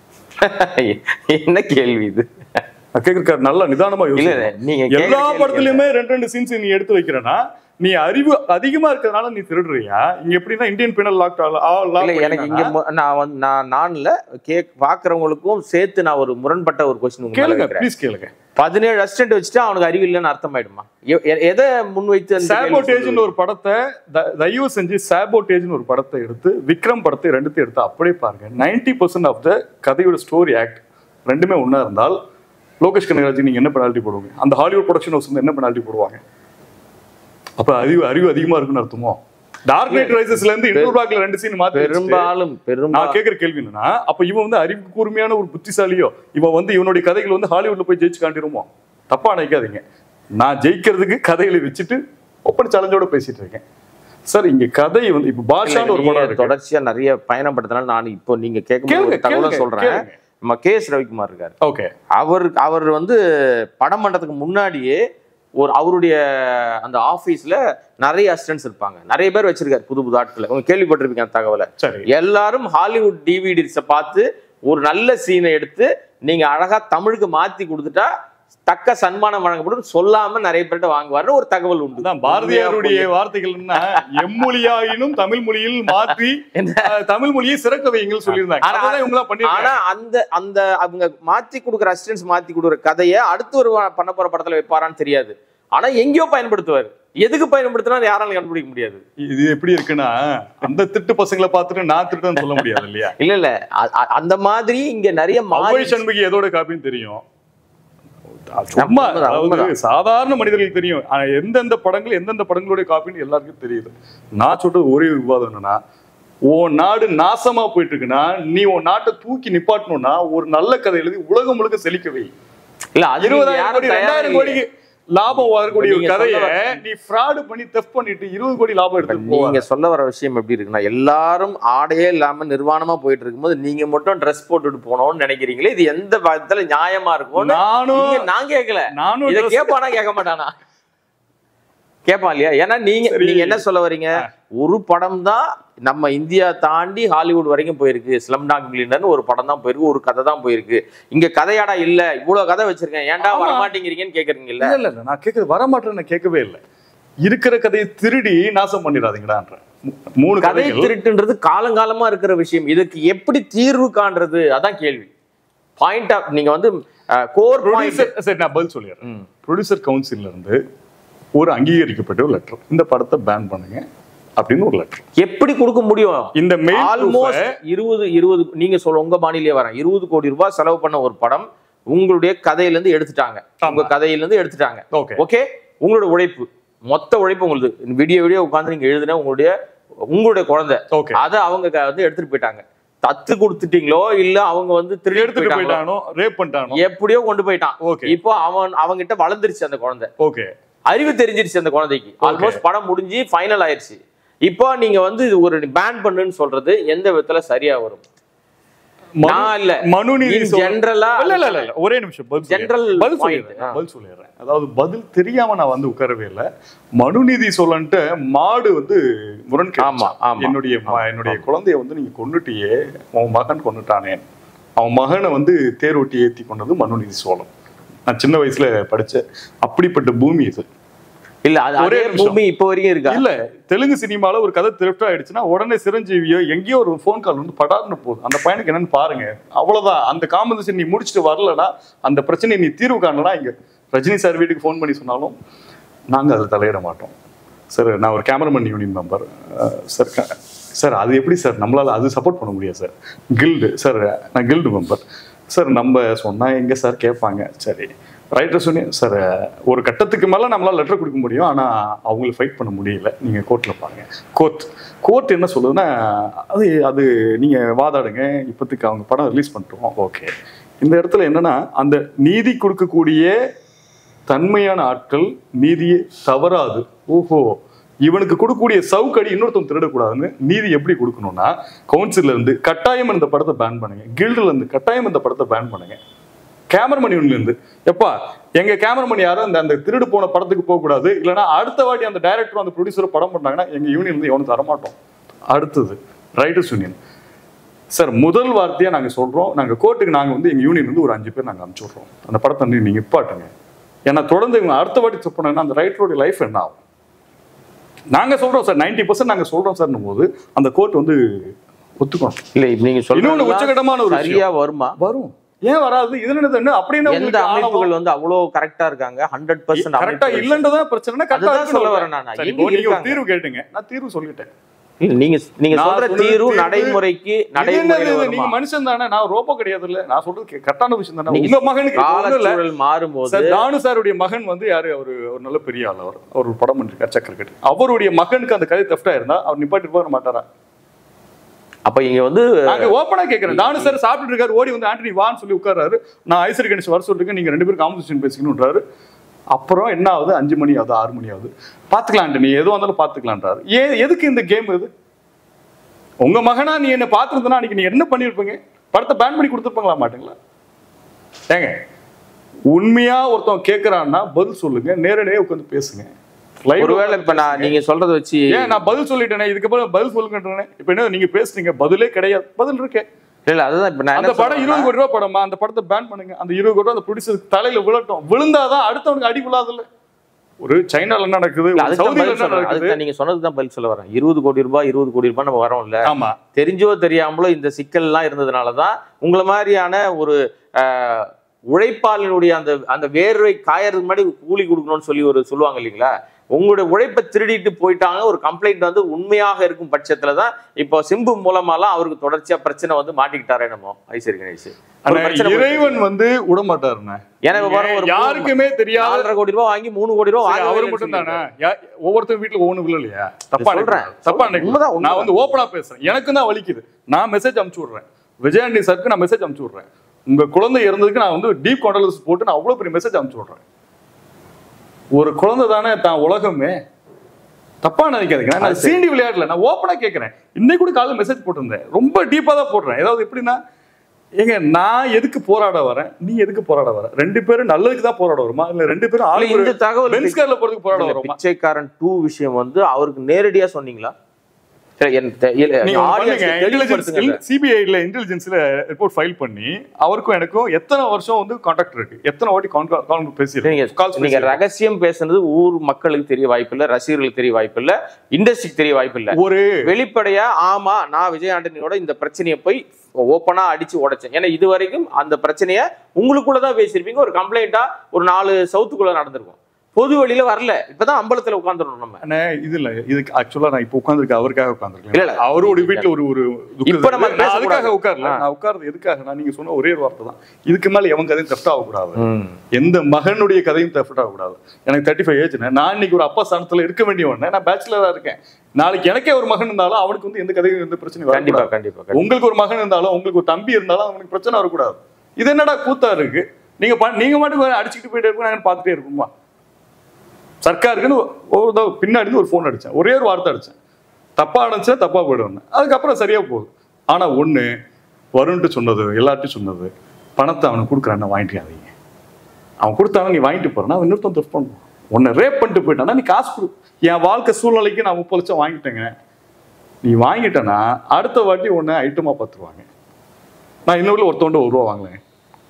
என்ன கேள்வி இது நான் கேக்குறேன் நல்லா நிதானமா இல்ல யோசி இல்ல, நீங்க எல்லா கேக்குற கேள்வி படத்துலயுமே ரெண்டு ரெண்டு சீன்ஸ் நீ எடுத்து வைக்கிறனா நீ அறிவு அதிகமா இருக்கிறதுனால நீ திருடுறியா இங்க எப்படின்னா இந்தியன் பினல் லாக் இல்ல எனக்கு இங்க மு- நான் வந்து நான் நான்ல கேக் பாக்குறவங்களுக்கும் சேர்த்து நான் ஒரு முரண்பட்ட ஒரு கொஸ்டின் கேளுங்க ப்ளீஸ் கேளுங்க பதினேழு அசிஸ்டன்ட் வச்சுட்டு அவனுக்கு அறிவு இல்லைன்னு அர்த்தமாயிடுமா எ- எ- எதை முன் வைத்து அந்த கேள்வி சாபோட்டேஜ்னு சொல்றது? ஒரு படத்தை த- தயவு செஞ்சு சாபோட்டேஜ்னு ஒரு படத்தை எடுத்து விக்ரம் படத்தை ரெண்டுத்தையும் எடுத்து அப்படியே பாருங்க நைன்டி பர்சன்ட் ஆஃப் த கதையோட ஸ்டோரி ஆக்ட் ரெண்டுமே ஒண்ணா இருந்தால் லோகேஷ் கனகராஜ் நீங்க என்ன பெனால்ட்டி போடுவீங்க அந்த ஹாலிவுட் ப்ரொடக்ஷன் ஹவுஸ் வந்து என்ன பெனால்ட்டி போடுவாங்க அப்ப அறிவு அறிவு அதிகமா இருக்குன்னு அர்த்தமோ டார்க் நைட் ரைசஸ்ல இருந்து இன்டர் பிளாக்ல ரெண்டு சீன் மாத்தி வச்சுட்டு, பெரும்பாலும் நான் பெரும்பாலும் கேக்குற கேள்வி என்னன்னா அப்ப இவன் வந்து அறிவு கூர்மையான ஒரு புத்திசாலியோ இவன் வந்து இவனுடைய கதைகள் வந்து ஹாலிவுட்ல போய் ஜெயிச்சு காட்டிடுமோ தப்பா நினைக்காதீங்க நான் ஜெயிக்கிறதுக்கு கதைகளை வச்சுட்டு ஓப்பன் சேலஞ்சோட பேசிட்டு இருக்கேன் சார் இங்க கதை வந்து இப்ப பாஷான்னு ஒரு நீங்க படம் இருக்கு தொடர்ச்சியா நிறைய பயணப்படுத்தினால நான் இப்போ நீங்க கேட்கும் கேளுங்க, ஒரு தகவலை கேளுங்க, சொல்றேன் கேளுங்க. நம்ம கே எஸ் ரவிக்குமார் இருக்காரு ஓகே அவர் அவர் வந்து படம் பண்றதுக்கு முன்னாடியே ஒரு அவருடைய அந்த ஆபீஸ்ல நிறைய அசிஸ்டன்ஸ் இருப்பாங்க நிறைய பேர் வச்சிருக்காரு புது புது ஆட்களை உங்க கேள்விப்பட்டிருப்பீங்க அந்த தகவலை சரி எல்லாரும் ஹாலிவுட் டிவிடிஸை பார்த்து ஒரு நல்ல சீனை எடுத்து நீங்க அழகா தமிழுக்கு மாத்தி கொடுத்துட்டா தக்க சன்மானம் வழங்கப்படும் சொல்லாம நிறைய பேர்கிட்ட வாங்குவாருன்னு ஒரு தகவல் உண்டு அதான் பாரதியாருடைய வார்த்தைகள் என்ன எம்மொழியாயினும் தமிழ் மொழியில் மாற்றி அஹ், தமிழ் மொழியை சிறக்க வைங்கள் சொல்லியிருந்தாங்க ஆனா- அதான் இவங்க தான் பண்ணிருக்காங்க ஆனா அந்த அந்த அவங்க மாத்தி கொடுக்குற அசிஸ்டன்ஸ் மாத்தி கொடுக்குற கதையை அடுத்து ஒரு வ- பண்ண போற படத்துல வைப்பாரான்னு தெரியாது ஆனா எங்கேயோ பயன்படுத்துவார் எதுக்கு பயன்படுத்தினா அதை யாராலும் கண்டுபிடிக்க முடியாது இது எப்படி இருக்குன்னா அந்த திட்டு பசங்களை பார்த்துட்டு நான் திட்டுன்னு சொல்ல முடியாது இல்லையா இல்ல இல்ல அ- அ- அந்த மாதிரி இங்க நிறைய மாறி அவ்வை சண்முகி எதோட காப்பின்னு தெரியும் சும்மா உண்மைதான், அதாவது உண்மைதான். சாதாரண மனிதர்களுக்கு தெரியும் ஆனா எந்தெந்த படங்கள் எந்தெந்த படங்களுடைய காப்பின்னு எல்லாருக்கும் தெரியுது நான் சொல்றது ஒரே விவாதம் என்னன்னா உன் நாடு நாசமா போயிட்டு இருக்குன்னா நீ உன் நாட்டை தூக்கி நிப்பாட்டணும்னா ஒரு நல்ல கதை எழுதி உலகம் முழுக்க செழிக்க வை இல்ல அது நீங்க இருபதாயிரம் யாரும் கோடி தயாரா ரெண்டாயிரம் இல்லையே. கோடிக்கு லாபம் வரக்கூடிய ஒரு நீங்க கதையை சொல்ல நீ ஃப்ராடு பண்ணி தெஃப்ட் பண்ணிட்டு இருபது கோடி லாபம் எடுத்து நீங்க போவாங்க சொல்ல வர விஷயம் எப்படி இருக்குன்னா எல்லாரும் ஆடையே இல்லாம நிர்வாணமா போயிட்டு இருக்கும்போது நீங்க மட்டும் ட்ரெஸ் போட்டுட்டு போனோம்னு நினைக்கிறீங்களே இது எந்த விதத்துல நியாயமா இருக்கும் நானும் நான் கேட்கல நானும் இத dress- கேட்பானா கேட்க மாட்டானா கேட்பான் இல்லையா ஏன்னா நீங்க சரி. நீங்க என்ன சொல்ல வரீங்க ஒரு படம் தான் நம்ம இந்தியா தாண்டி ஹாலிவுட் வரைக்கும் போயிருக்கு ஸ்லம் டாக் மில்லியனர்னு ஒரு படம் தான் போயிருக்கு ஒரு கதை தான் போயிருக்கு இங்க கதையாடா இல்ல இவ்வளவு கதை வச்சிருக்கேன் ஏன்டா ஆமா. வர மாட்டேங்கிறீங்கன்னு கேக்குறீங்கல்ல இல்ல இல்ல இல்ல நான் கேட்கறது வர மாட்டேன்னு நான் கேட்கவே இல்லை இருக்கிற கதையை திருடி நாசம் பண்ணிடாதீங்கடான்ற மூ- மூணு கதை கதைகள் திருட்டுன்றது காலங்காலமா இருக்கிற விஷயம் இதுக்கு எப்படி தீர்வு காண்றது அதான் கேள்வி பாயிண்ட் ஆஃப் நீங்க வந்து கோர் ப்ரொடியூசர் சரி நான் பதில் சொல்லிடுறேன் ப்ரொடியூசர் கவுன்சில்ல இருந்து ஒரு அங்கீகரிக்கப்பட்ட ஒரு லெட்டர் இந்த படத்தை பேன் பண்ணுங்க அப்படின்னு ஒரு லெட்டர் எப்படி கொடுக்க முடியும் இந்த மெயின் ஆல்மோஸ்ட் இருபது இருபது நீங்க சொல்ல உங்க பாணியிலே வரேன் இருபது கோடி ரூபாய் செலவு பண்ண ஒரு படம் உங்களுடைய கதையில இருந்து எடுத்துட்டாங்க உங்க கதையில இருந்து எடுத்துட்டாங்க ஓகே ஓகே உங்களோட உழைப்பு மொத்த உழைப்பு உங்களுக்கு விடிய விடிய உட்கார்ந்து நீங்க எழுதின உங்களுடைய உங்களுடைய குழந்தை ஓகே அதை அவங்க க- வந்து எடுத்துட்டு போயிட்டாங்க தத்து கொடுத்துட்டீங்களோ இல்ல அவங்க வந்து திருடி எடுத்துட்டு போயிட்டாங்களோ போயிட்டானோ ரேப் பண்ணிட்டானோ எப்படியோ கொண்டு போயிட்டான் ஓகே இப்போ அவன் அவங்கிட்ட வளர்ந்துருச்சு அந்த குழந்தை ஓகே அறிவு தெரிஞ்சிருச்சு அந்த குழந்தைக்கு ஆல்மோஸ்ட் படம் முடிஞ்சு ஃபைனல் ஆயிருச்சு இப்போ நீங்க வந்து இது ஒரு பேன் பண்ணுன்னு சொல்றது எந்த விதத்துல சரியா வரும் நான் இல்ல மனுநீதி In சொல்ல- general-ஆ இல்ல இல்ல இல்ல இல்ல ஒரே நிமிஷம் பதில் General சொல்லிடுறேன். பதில் point. சொல்லிடுறேன் ஆ. பதில் சொல்லிடுறேன் அதாவது பதில் தெரியாம நான் வந்து உட்காரவே இல்லை மனுநீதி சொல்லன்ட்டு மாடு வந்து முரண் ஆமா, ஆமா. என்னுடைய ம- என்னுடைய குழந்தைய வந்து நீங்க கொன்னுட்டியே உன் மகன் கொன்னுட்டானே அவன் மகனை வந்து தேரோட்டி ஏத்தி கொண்டது மனுநீதி சோழன் நான் சின்ன வயசுல படிச்ச அப்படிப்பட்ட பூமி இது இல்ல அது ஒரே அதே நிமிஷம். பூமி இப்போ வரைக்கும் இருக்கா இல்ல தெலுங்கு சினிமால ஒரு கதை திருப்ட் ஆயிடுச்சுன்னா உடனே சிரஞ்சீவியோ எங்கேயோ ஒரு ஃபோன் கால் வந்து படார்னு போகுது அந்த பையனுக்கு என்னன்னு பாருங்க அவ்வளவுதான் அந்த காம்பன்சேஷன் நீ முடிச்சுட்டு வரலனா அந்த பிரச்சனையை நீ தீர்வு காணலாம் இங்க ரஜினி சார் வீட்டுக்கு ஃபோன் பண்ணி சொன்னாலும் நாங்க அதில் தலையிட மாட்டோம் சார் நான் ஒரு cameraman union member sir sir அது எப்படி சார் நம்மளால அது சப்போர்ட் பண்ண முடியாது சார் கில்டு சார் நான் கில்டு மெம்பர் சார் நம்ம சொன்னா எங்க சார் கேட்பாங்க சரி ரைட்டர் சொன்னி சார் ஒரு கட்டத்துக்கு மேல நம்மளால லெட்டர் கொடுக்க முடியும் ஆனா அவங்கள ஃபைட் பண்ண முடியல நீங்க கோர்ட்ல பாருங்க கோர்ட் கோர்ட் என்ன சொல்லுதுன்னா அது அது நீங்க வாதாடுங்க இப்போதைக்கு அவங்க படம் ரிலீஸ் பண்ணிட்டோம் ஓகே இந்த இடத்துல என்னன்னா அந்த நீதி கொடுக்கக்கூடிய தன்மையான ஆட்கள் நீதியை தவறாது ஓஹோ இவனுக்கு கொடுக்கக்கூடிய சவுக்கடி இன்னொருத்தன் திருடக்கூடாதுன்னு நீதி எப்படி கொடுக்கணும்னா கவுன்சில்ல இருந்து கட்டாயம் இந்த படத்தை பேன் பண்ணுங்க கில்டுல இருந்து கட்டாயம் இந்த படத்தை பேன் பண்ணுங்க கேமராமேன் யூனியன்ல இருந்து எப்பா எங்க கேமராமேன் யாரும் அந்த அந்த திருடு போன படத்துக்கு போக கூடாது இல்லைன்னா அடுத்த வாட்டி அந்த டைரக்டர் அந்த ப்ரொடியூசர் படம் பண்ணாங்கன்னா எங்க யூனியன்ல இருந்து எவனும் தரமாட்டோம் அடுத்தது ரைட்டர்ஸ் யூனியன் சார் முதல் வார்த்தையா நாங்க சொல்றோம் நாங்க கோர்ட்டுக்கு நாங்க வந்து எங்க யூனியன் வந்து ஒரு அஞ்சு பேர் நாங்க அனுப்பிச்சு விட்றோம் அந்த படத்தை வந்து நீங்க நிப்பாட்டுங்க ஏன்னா தொடர்ந்து இவங்க அடுத்த வாட்டி தப்பு பண்ணாங்கன்னா அந்த ரைட்டரோட லைஃப் என்ன ஆகும் நாங்க சொல்றோம் சார் 90% பர்சன்ட் நாங்க சொல்றோம் சார்னும் போது அந்த கோர்ட் வந்து ஒத்துக்கணும் இல்ல இப்ப நீங்க இன்னொன்னு சொல்றது உச்சகட்டமான ஒரு விஷயம். சரியா வருமா வரும் ஏன் வராது இது என்னது அப்படின்னு எந்த அமைப்புகள் வந்து அவ்வளவு கரெக்டா இருக்காங்க ஹண்ட்ரட் பர்சன்ட் கரெக்டா இல்லன்றதான் பிரச்சனை கரெக்டா அதுதான் சொல்ல வரேன் நான். சரி, எங்க இப்போ நீங்க ஒரு இருக்காங்க? தீர்வு கேட்டீங்க நான் தீர்வு சொல்லிட்டேன் நீங்க நீங்க நான் சொல்ற சொல்றது தீர்வு தீர்வு- நடைமுறைக்கு இது என்னது நடைமுறையில இது? வருமா நீங்க மனுஷன் தானே நான் ரோபோ கிடையாது இல்ல நான் சொல்றது கரெக்டான விஷயம் தானே நீங்க உங்க மகனுக்கு இப்ப ஒண்ணும் இல்ல காலச்சூழல் மாறும்போது சார் தானு சாருடைய மகன் வந்து யாரு அவரு ஒரு நல்ல பெரிய ஆள் அவர் அவர் ஒரு படம் பண்ணிருக்காரு சக்கரக்கட்டு அவருடைய மகனுக்கு அந்த கதை தெஃப்டா இருந்தா அவர் நிப்பாட்டி போக மாட்டாரா அப்ப இங்க வந்து நாங்க ஓப்பனா கேக்குறேன் தானு சார் சாப்பிட்டு இருக்காரு ஓடி வந்து ஆண்டனி வான்னு சொல்லி உட்கார்றாரு நான் ஐசரி கணேஷ் வர சொல்லிருக்கேன் நீங்க ரெண்டு பேரும் காம்படிஷன் பேசிக்கணுன்றாரு அப்புறம் என்ன ஆகுது அஞ்சு மணி ஆகுது ஆறு மணி ஆகுது பாத்துக்கலாம் ஆண்டனி எதுவும் இருந்தாலும் பாத்துக்கலான்றாரு ஏன் எதுக்கு இந்த கேம் இது உங்க மகனா நீ என்ன பாத்துருந்தனா அன்னைக்கு நீ என்ன பண்ணிருப்பீங்க படத்தை பேன் பண்ணி கொடுத்துருப்பாங்களா மாட்டீங்களா ஏங்க உண்மையா ஒருத்தன் கேக்குறான்னா பதில் சொல்லுங்க நேரடியாக உட்காந்து பேசுங்க Live ல ஒருவேளை இப்ப நான் நீங்க சொல்றத வச்சு ஏன் நான் பதில் சொல்லிட்டேனே இதுக்கப்புறம் பதில் சொல்லுங்கன்றேனே இப்ப என்ன நீங்க பேசுறீங்க பதிலே கிடையாது பதில் இருக்கே இல்ல அதுதான் இப்ப நான் அந்த என்ன படம் இருபது சொல்றேன்னா, கோடி ரூபாய் படமா அந்த படத்தை பேன் பண்ணுங்க அந்த இருபது கோடி ரூபாய் அந்த ப்ரொடியூசருக்கு தலையில விழட்டும் விழுந்தாதான் அடுத்தவனுக்கு அடி விழாதுல்ல ஒரு சைனால என்ன நடக்குது இல்ல, ஒரு அதுக்கு தான் சவுதியில பதில் என்ன சொல்றேன் நடக்குது அதுக்கு நீங்க சொன்னதுக்கு தான் பதில் சொல்ல வரேன் இருபது கோடி ரூபாய் இருபது கோடி ரூபாய் நம்ம வரோம்ல ஆமா தெரிஞ்சோ தெரியாமலோ இந்த சிக்கல்லாம் இருந்ததுனால தான் உங்களை மாதிரியான ஒரு ஆஹ், உழைப்பாளனுடைய அந்த அந்த வேர்வை காயறதுக்கு முன்னாடி கூலி கொடுக்கணும்னு சொல்லி ஒரு சொல்லுவாங்க இல்லைங்களா உங்களுடைய உழைப்பை திருடிட்டு போயிட்டாங்க ஒரு கம்ப்ளைண்ட் வந்து உண்மையாக இருக்கும் பட்சத்துல தான் இப்போ சிம்பு மூலமாலாம் அவருக்கு தொடர்ச்சியா பிரச்சனை வந்து மாட்டிக்கிட்டாரே நம்ம ஐஸ்வரி கணேஷ் ஒரு ஆனா பிரச்சனை இறைவன் வந்து விடமாட்டாருண்ணே ஏன்னா இப்ப பாருங்க ஒரு யாருக்குமே தெரியாத நாலரை கோடி ரூபாய் வாங்கி மூணு கோடி ரூபாய் சரி, வாங்கவே அவரு இல்லைன்னு மட்டும் தானே சொல்லியிருக்காரு. ஒவ்வொருத்தர் வீட்டுல ஒவ்வொன்னு விழலையா தப்பா சொல்றேன். நினைக்கிறேன். தப்பா உண்மைதான், நினைக்கிறேன். உண்மைதான். நான் வந்து ஓப்பனா பேசுறேன் எனக்கு தான் வலிக்குது நான் மெசேஜ் அனுப்பிச்சு விடுறேன் விஜயாண்டி சாருக்கு நான் மெசேஜ் அனுப்பிச்சு விடுறேன் உங்க குழந்தை இறந்ததுக்கு நான் வந்து டீப் காண்டலன்ஸ் போட்டு நான் அவ்வளவு பெரிய மெசேஜ் அனுப்பிச்சு விடுறேன் ஒரு குழந்தை தானே தான் உலகமே தப்பா நினைக்காதீங்க நான் சீண்டி விளையாடல நான் ஓப்பனா கேட்கறேன் இன்னைக்கு கூட காலையில் மெசேஜ் போட்டிருந்தேன் ரொம்ப டீப்பா தான் போடுறேன் ஏதாவது எப்படின்னா ஏங்க நான் எதுக்கு போராட வரேன் நீ எதுக்கு போராட வர ரெண்டு பேரும் நல்லதுக்கு தான் போராட வருமா இல்ல ரெண்டு பேரும் இல்ல, ஆளுக்கு இந்த தகவல் பென்ஸ் கார்ல போறதுக்கு போராட இல்ல, வரோமா பிச்சைக்காரன் டூ விஷயம் வந்து அவருக்கு நேரடியா சொன்னீங்களா சரி, என் தெ- இல்ல, நீங்க ஒண்ணு audience பண்ணுங்க தெளிவுபடுத்துங்க இன்டெலிஜென்ஸ் சிபிஐல இன்டெலிஜென்ஸ்ல ரிப்போர்ட் ஃபைல் பண்ணி அவருக்கும் எனக்கும் எத்தனை வருஷம் வந்து கான்டாக்ட் இருக்கு எத்தனை வாட்டி கால் நீங்க பேசியிருக்கேன் கால்ஸ் நீங்க ரகசியம் பேசுனது ஊர் மக்களுக்கு தெரிய வாய்ப்பில்ல ரசிகர்களுக்கு தெரிய வாய்ப்பில்ல இண்டஸ்ட்ரிக்கு தெரிய வாய்ப்பில்ல ஒரு வெளிப்படையா ஆமா நான் விஜய் ஆண்டனியோட இந்த பிரச்சனையை போய் ஓப்பனா அடிச்சு உடைச்சேன் ஏன்னா இது வரைக்கும் அந்த பிரச்சனைய உங்களுக்குள்ளதான் பேசியிருப்பீங்க ஒரு கம்ப்ளைண்டா ஒரு நாலு சவுத்துக்குள்ள நடந்திருக்கும் பொது வழியில வரல இப்பதான் அம்பலத்துல உட்காந்துடணும் நம்ம அண்ணே, இது இல்ல இதுக்கு ஆக்சுவலா நான் இப்ப உட்கார்ந்திருக்கேன் அவருக்காக இல்ல, உட்கார்ந்திருக்கேன் இல்ல. அவரோட வீட்டுல ஒரு ஒரு துக்கம் இப்ப நம்ம இருக்கு. நான் பேசக்கூடாது. அதுக்காக உட்கார்ல ஆ. நான் உட்கார்றது எதுக்காக நான் நீங்க சொன்ன ஒரே ஒரு வார்த்தை தான் இதுக்கு மேல எவன் கதையும் தெஃப்ட் ஆகக்கூடாது எந்த மகனுடைய கதையும் தெஃப்ட் ஆகக்கூடாது எனக்கு தேர்ட்டி ஃபைவ் ஏஜ் நான் இன்னைக்கு ஒரு அப்பா ஸ்தானத்துல இருக்க வேண்டியவன் நான் பேச்சுலரா இருக்கேன் நாளைக்கு எனக்கே ஒரு மகன் இருந்தாலும் அவனுக்கு வந்து எந்த கதையும் எந்த பிரச்சனையும் கண்டிப்பா வரக்கூடாது. கண்டிப்பா கண்டிப்பா. உங்களுக்கு ஒரு மகன் இருந்தாலும் உங்களுக்கு ஒரு தம்பி இருந்தாலும் அவனுக்கு பிரச்சனை வரக்கூடாது இது என்னடா கூத்தா இருக்கு நீங்க பா- நீங்க மட்டும் அடிச்சுட்டு போயிட்டே இருக்கும் நான் பார்த்துட்டே இருக்குமா சர்க்காருக்குன்னு ஒரு தடவை பின்னாடி இருந்து ஒரு ஃபோன் அடிச்சேன் ஒரே ஒரு வார்த்தை அடிச்சேன் தப்பா அடிச்சா தப்பா போயிடுவேன் அதுக்கப்புறம் சரியா போகுது ஆனா ஒண்ணு வருண்ட்டு சொன்னது எல்லார்ட்டும் சொன்னது பணத்தை அவனுக்கு கொடுக்குறான்னு வாங்கிட்டாதீங்க அவன் கொடுத்தாலும் நீ வாங்கிட்டு போறேன்னா அவன் இன்னொருத்தன் தப்பு பண்ணுவான் உன்னை ரேப் பண்ணிட்டு போயிட்டானா நீ காசு கொடு என் வாழ்க்கை சூழ்நிலைக்கு நான் முப்பது லட்சம் வாங்கிட்டேங்க நீ வாங்கிட்டேன்னா அடுத்த வாட்டி உன்னை ஐட்டமா பார்த்துருவாங்க நான் இன்னொரு ஒருத்தவன்ட்ட ஒரு ரூபா வாங்கலேன்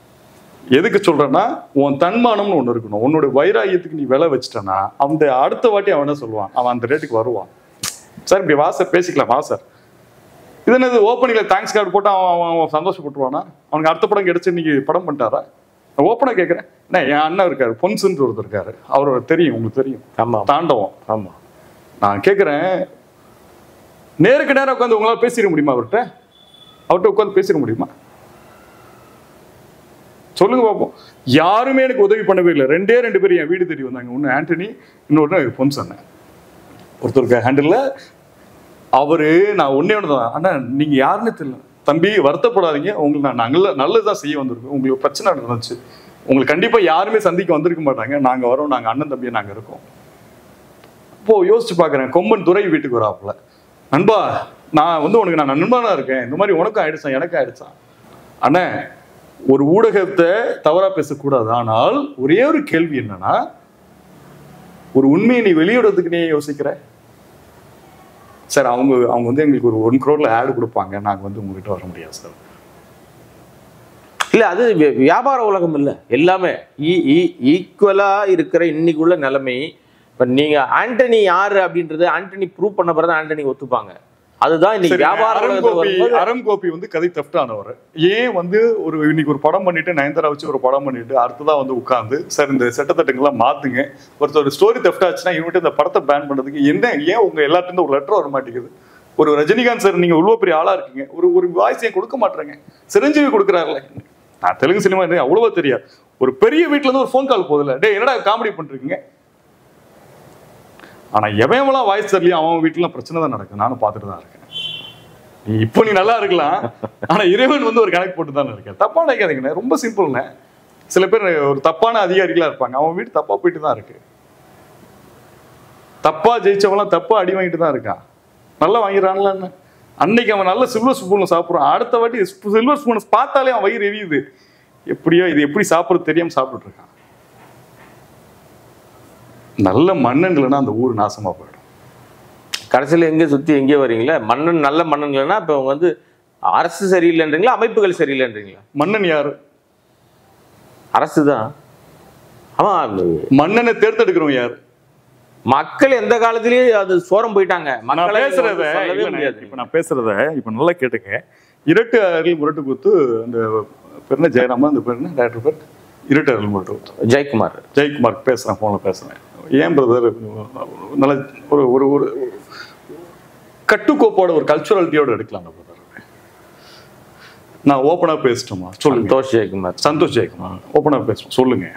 எதுக்கு சொல்றேன்னா உன் தன்மானம்னு ஒண்ணு இருக்கணும் உன்னோட வைராகியத்துக்கு நீ விலை வச்சிட்டனா அந்த அடுத்த வாட்டி அவன் என்ன சொல்லுவான் அவன் அந்த ரேட்டுக்கு வருவான் சார் இப்படி வா சார் பேசிக்கலாம் வா சார் இது என்னது ஓப்பனிங்ல தேங்க்ஸ் கார்டு போட்டு அவன் அவன் அவன் சந்தோஷப்பட்டுருவானா அவனுக்கு அடுத்த படம் கிடைச்சு இன்னைக்கு படம் பண்ணிட்டாரா நான் ஓப்பனா கேட்கறேன் என்ன என் அண்ணன் இருக்காரு பொன்சுன்ற ஒருத்தர் இருக்காரு அவரோட தெரியும் உங்களுக்கு தெரியும் ஆமா தாண்டவம் ஆமா நான் கேட்குறேன் நேருக்கு நேரம் உட்காந்து உங்களால் பேசிட முடியுமா அவர்கிட்ட அவர்கிட்ட உட்காந்து பேசிட முடியுமா சொல்லுங்க பார்ப்போம் யாருமே எனக்கு உதவி பண்ணவே இல்லை ரெண்டே ரெண்டு பேர் என் வீடு தேடி வந்தாங்க ஒன்று ஆண்டனி இன்னொன்று பொன்ஸ் அண்ணன் ஒருத்தருக்கு ஹேண்டில் அவரு நான் ஒன்னே ஒன்று தான் அண்ணா நீங்க யாருன்னு தெரியல தம்பி வருத்தப்படாதீங்க உங்களுக்கு நான் நல்ல நல்லதுதான் செய்ய வந்திருக்கோம் உங்களுக்கு பிரச்சனை நடந்துச்சு உங்களுக்கு கண்டிப்பா யாருமே சந்திக்க வந்திருக்க மாட்டாங்க நாங்க வரோம் நாங்க அண்ணன் தம்பியை நாங்க இருக்கோம் இப்போ யோசிச்சு பாக்குறேன் கொம்பன் துறை வீட்டுக்கு வராப்புல நண்பா நான் வந்து உனக்கு நான் நண்பனா இருக்கேன் இந்த மாதிரி உனக்கும் ஆயிடுச்சான் எனக்கும் ஆயிடுச்சான் அண்ணே ஒரு ஊடகத்தை தவறா பேசக்கூடாது ஆனால் ஒரே ஒரு கேள்வி என்னன்னா ஒரு உண்மையை நீ வெளியிடுறதுக்கு நீ யோசிக்கிற சார் அவங்க அவங்க வந்து எங்களுக்கு ஒரு ஒன் க்ரோர்ல ஆடு கொடுப்பாங்க நாங்க வந்து உங்ககிட்ட வர முடியாது சார் இல்ல அது வி- வியாபார உலகம் இல்ல எல்லாமே ஈக்குவலா இருக்கிற இன்னைக்குள்ள நிலைமை இப்ப நீங்க ஆண்டனி யாரு அப்படின்றது ஆண்டனி ப்ரூவ் பண்ண பிறகு ஆண்டனி ஒத்துப்பாங்க அதுதான் இன்னைக்கு சரி, வியாபார அறம் உலகத்துல கோபி வரும்போது அறம் கோபி வந்து கதை தெஃப்ட் ஆனவர் ஏன் வந்து ஒரு இன்னைக்கு ஒரு படம் பண்ணிட்டு நயன்தாரா வச்சு ஒரு படம் பண்ணிட்டு அடுத்ததா வந்து உட்கார்ந்து சார் இந்த சட்டத்தட்டுங்கெல்லாம் மாத்துங்க ஒருத்தர் ஸ்டோரி தெஃப்ட் ஆச்சுன்னா இவன்ட்டு இந்த படத்தை பேன் பண்றதுக்கு என்ன ஏன் உங்க எல்லாத்துலேருந்து ஒரு லெட்டர் வர மாட்டேங்குது ஒரு ரஜினிகாந்த் சார் நீங்க இவ்வளவு பெரிய ஆளா இருக்கீங்க ஒரு ஒரு வாய்ஸ் ஏன் கொடுக்க மாட்டேங்க சிரஞ்சீவி கொடுக்குறாருல நான் தெலுங்கு சினிமா எனக்கு அவ்வளவா தெரியாது ஒரு பெரிய வீட்ல இருந்து ஒரு ஃபோன் கால் போகுதுல டேய் என்னடா காமெடி பண்றீங்க ஆனா எவன்லாம் வாய்ஸ் தெரியலையோ அவன் வீட்டுல பிரச்சனை தான் நடக்குது நானும் பார்த்துட்டு தான் இருக்கேன் நீ இப்போ நீ நல்லா இருக்கலாம் ஆனா இறைவன் வந்து ஒரு கணக்கு போட்டு தானே இருக்கேன் தப்பா நினைக்காதீங்கண்ணே ரொம்ப சிம்பிள்ண்ணே சில பேர் ஒரு தப்பான அதிகாரிகளா இருப்பாங்க அவன் வீடு தப்பா போயிட்டு தான் இருக்கு தப்பா ஜெயிச்சவன்லாம் தப்பா அடி வாங்கிட்டு தான் இருக்கான் நல்லா வாங்கிடுறான்ல என்ன அன்னைக்கு அவன் நல்ல சில்வர் ஸ்பூன் சாப்பிடுறான் அடுத்த வாட்டி சில்வர் ஸ்பூன் பார்த்தாலே அவன் வயிறு எரியுது எப்படியோ இது எப்படி சாப்பிடுறது தெரியாம சாப்பிட்டுட்டு இருக்கான் நல்ல மன்னன் இல்லைன்னா அந்த ஊர் நாசமா போயிடும் கடைசியில எங்க சுத்தி எங்கே வரீங்களா மன்னன் நல்ல மன்னன் இல்லைன்னா இப்ப அவங்க வந்து அரசு சரியில்லைன்றீங்களா அமைப்புகள் சரியில்லைன்றீங்களா மன்னன் யாரு அரசு தான் அவன் மன்னனை தேர்ந்தெடுக்கிறவன் யாரு மக்கள் எந்த காலத்திலயும் அது சோரம் போயிட்டாங்க நான் மக்களை பேசுறத வந்து சொல்லவே இல்லண்ணே, முடியாது இப்ப நான் பேசுறத இப்ப நல்லா கேட்டுங்க இரட்டு அருள் முரட்டு குத்து அந்த பேர் என்ன ஜெயராமா அந்த பேர் என்ன டேரக்டர் பேர் இரட்டு அருள் முரட்டு குத்து ஜெயக்குமார் ஜெயக்குமார் பேசுறேன் போன்ல பேசுறேன் ஏன் பிரதர் நல்ல ஒரு ஒரு ஒரு கட்டுக்கோப்போட ஒரு கல்ச்சுரலிட்டியோட எடுக்கலாம் பிரதர் நான் ஓப்பனா பேசிட்டோமா சொல்லுங்க சந்தோஷ் ஜெயக்குமார் சந்தோஷ் ஜெயக்குமார் ஓப்பனா பேசுவோம் சொல்லுங்க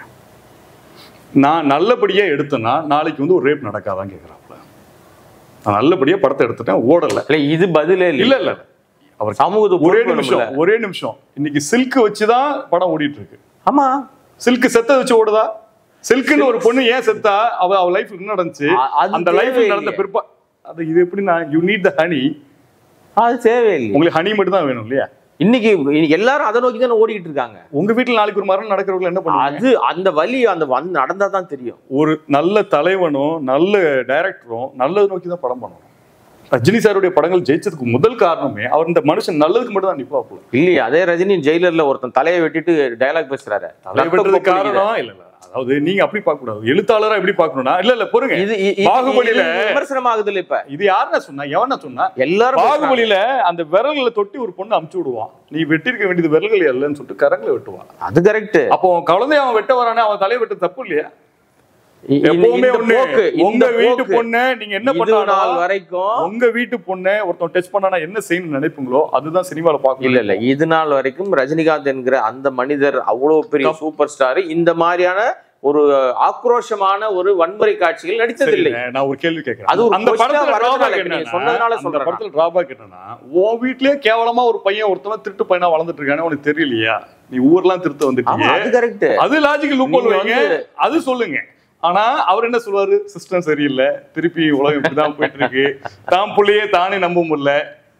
நான் நல்லபடியா எடுத்தேன்னா நாளைக்கு வந்து ஒரு ரேப் நடக்காதான் கேக்குறாப்புல நான் நல்லபடியா படத்தை எடுத்துட்டேன் ஓடல இல்ல இது பதிலே இல்ல இல்ல இல்ல அவர் சமூகத்து ஒரே பொறுப்பு நிமிஷம் வேணும்ல. ஒரே நிமிஷம் இன்னைக்கு சில்க் வச்சுதான் படம் ஓடிட்டு இருக்கு ஆமா சில்க் செத்த வச்சு ஓடுதா சில்க்னு ஒரு பொண்ணு ஏன் செத்தா அவ அவ லைஃப்ல என்ன நடந்துச்சு அ- அது அந்த லைஃப்ல தேவையில்லையே. நடந்த பிற்பா அது இது எப்படின்னா யூ நீட் த ஹனி அது தேவையில்லை உங்களுக்கு ஹனி மட்டும் தான் வேணும் இல்லையா இன்னைக்கு இன்னைக்கு எல்லாரும் அதை நோக்கி தானே ஓடிக்கிட்டு இருக்காங்க உங்க வீட்டுல நாளைக்கு ஒரு மரணம் நடக்கிறவங்க என்ன பண்ணுவாங்க அது அந்த வலி அந்த வந்து நடந்தா தான் தெரியும் ஒரு நல்ல தலைவனும் நல்ல டைரக்டரும் நல்லது நோக்கி தான் படம் பண்ணணும் ரஜினி சாருடைய படங்கள் ஜெயிச்சதுக்கு முதல் காரணமே அவர் இந்த மனுஷன் நல்லதுக்கு மட்டும் தான் நிப்பாப்புல இல்லையே அதே ரஜினி ஜெயிலர்ல ஒருத்தன் தலையை வெட்டிட்டு டயலாக் பேசுறாரு தலை வெட்டுறதுக்கு காரணம் இல்ல இல்ல அதாவது நீங்க அப்படி பார்க்க கூடாது எழுத்தாளரா எப்படி பார்க்கணும்னா இல்ல இல்ல பொறுங்க இது இ- இது- பாகுபலியில இது விமர்சனம் ஆகுது இல்ல இப்ப இது யாருன்னா சொன்னா எவனா சொன்னா எல்லாரும் பேசுறாங்க. பாகுபலியில அந்த விரல்களை தொட்டி ஒரு பொண்ணு அமுச்சு விடுவான் நீ வெட்டிருக்க வேண்டியது விரல்கள் இல்லைன்னு சொல்லிட்டு கரங்களை வெட்டுவான் அது கரெக்ட் அப்போ அவன் குழந்தைய அவன் வெட்ட வரானே அவன் தலையை வெட்ட தப்பு இல்லையா எப்பவுமே ஒண்ணு உங்க வீட்டு பொண்ணை நீங்க என்ன இது நாள் பண்ணாலும் வரைக்கும் உங்க வீட்டு பொண்ணை ஒருத்தன் டச் பண்ணானா என்ன செய்யணும்னு நினைப்பீங்களோ அதுதான் சினிமால பார்க்கணும் இல்ல இல்ல இது நாள் வரைக்கும் ரஜினிகாந்த் என்கிற அந்த மனிதர் அவ்வளவு பெரிய சூப்பர் ஸ்டார் இந்த மாதிரியான ஒரு ஆக்ரோஷமான ஒரு வன்முறை காட்சிகள் நடித்ததில்லை சரி, நான் ஒரு கேள்வி கேட்கிறேன் அது ஒரு அந்த question படத்துல ஆ வர்றதுனால drawback இப்ப நீங்க என்னன்னா, சொன்னதுனால அந்த சொல்றேன் படத்துல டிராபேக் என்னன்னா உன் வீட்லயே கேவலமா ஒரு பையன் ஒருத்தவன் திருட்டு பையனா வளர்ந்துட்டு இருக்கானே உனக்கு தெரியலையா நீ ஊர்லாம் திருத்த ஆமா வந்துட்டீங்க அது கரெக்ட் அது லாஜிக்கல் லூப்போல் நீங்க வைங்க வந்து- அது சொல்லுங்க ஆனா அவர் என்ன சொல்லுவாரு சிஸ்டம் சரியில்லை திருப்பி உலகம் இப்படிதான் போயிட்டு இருக்கு தான் புள்ளையே தானே நம்ப முடியல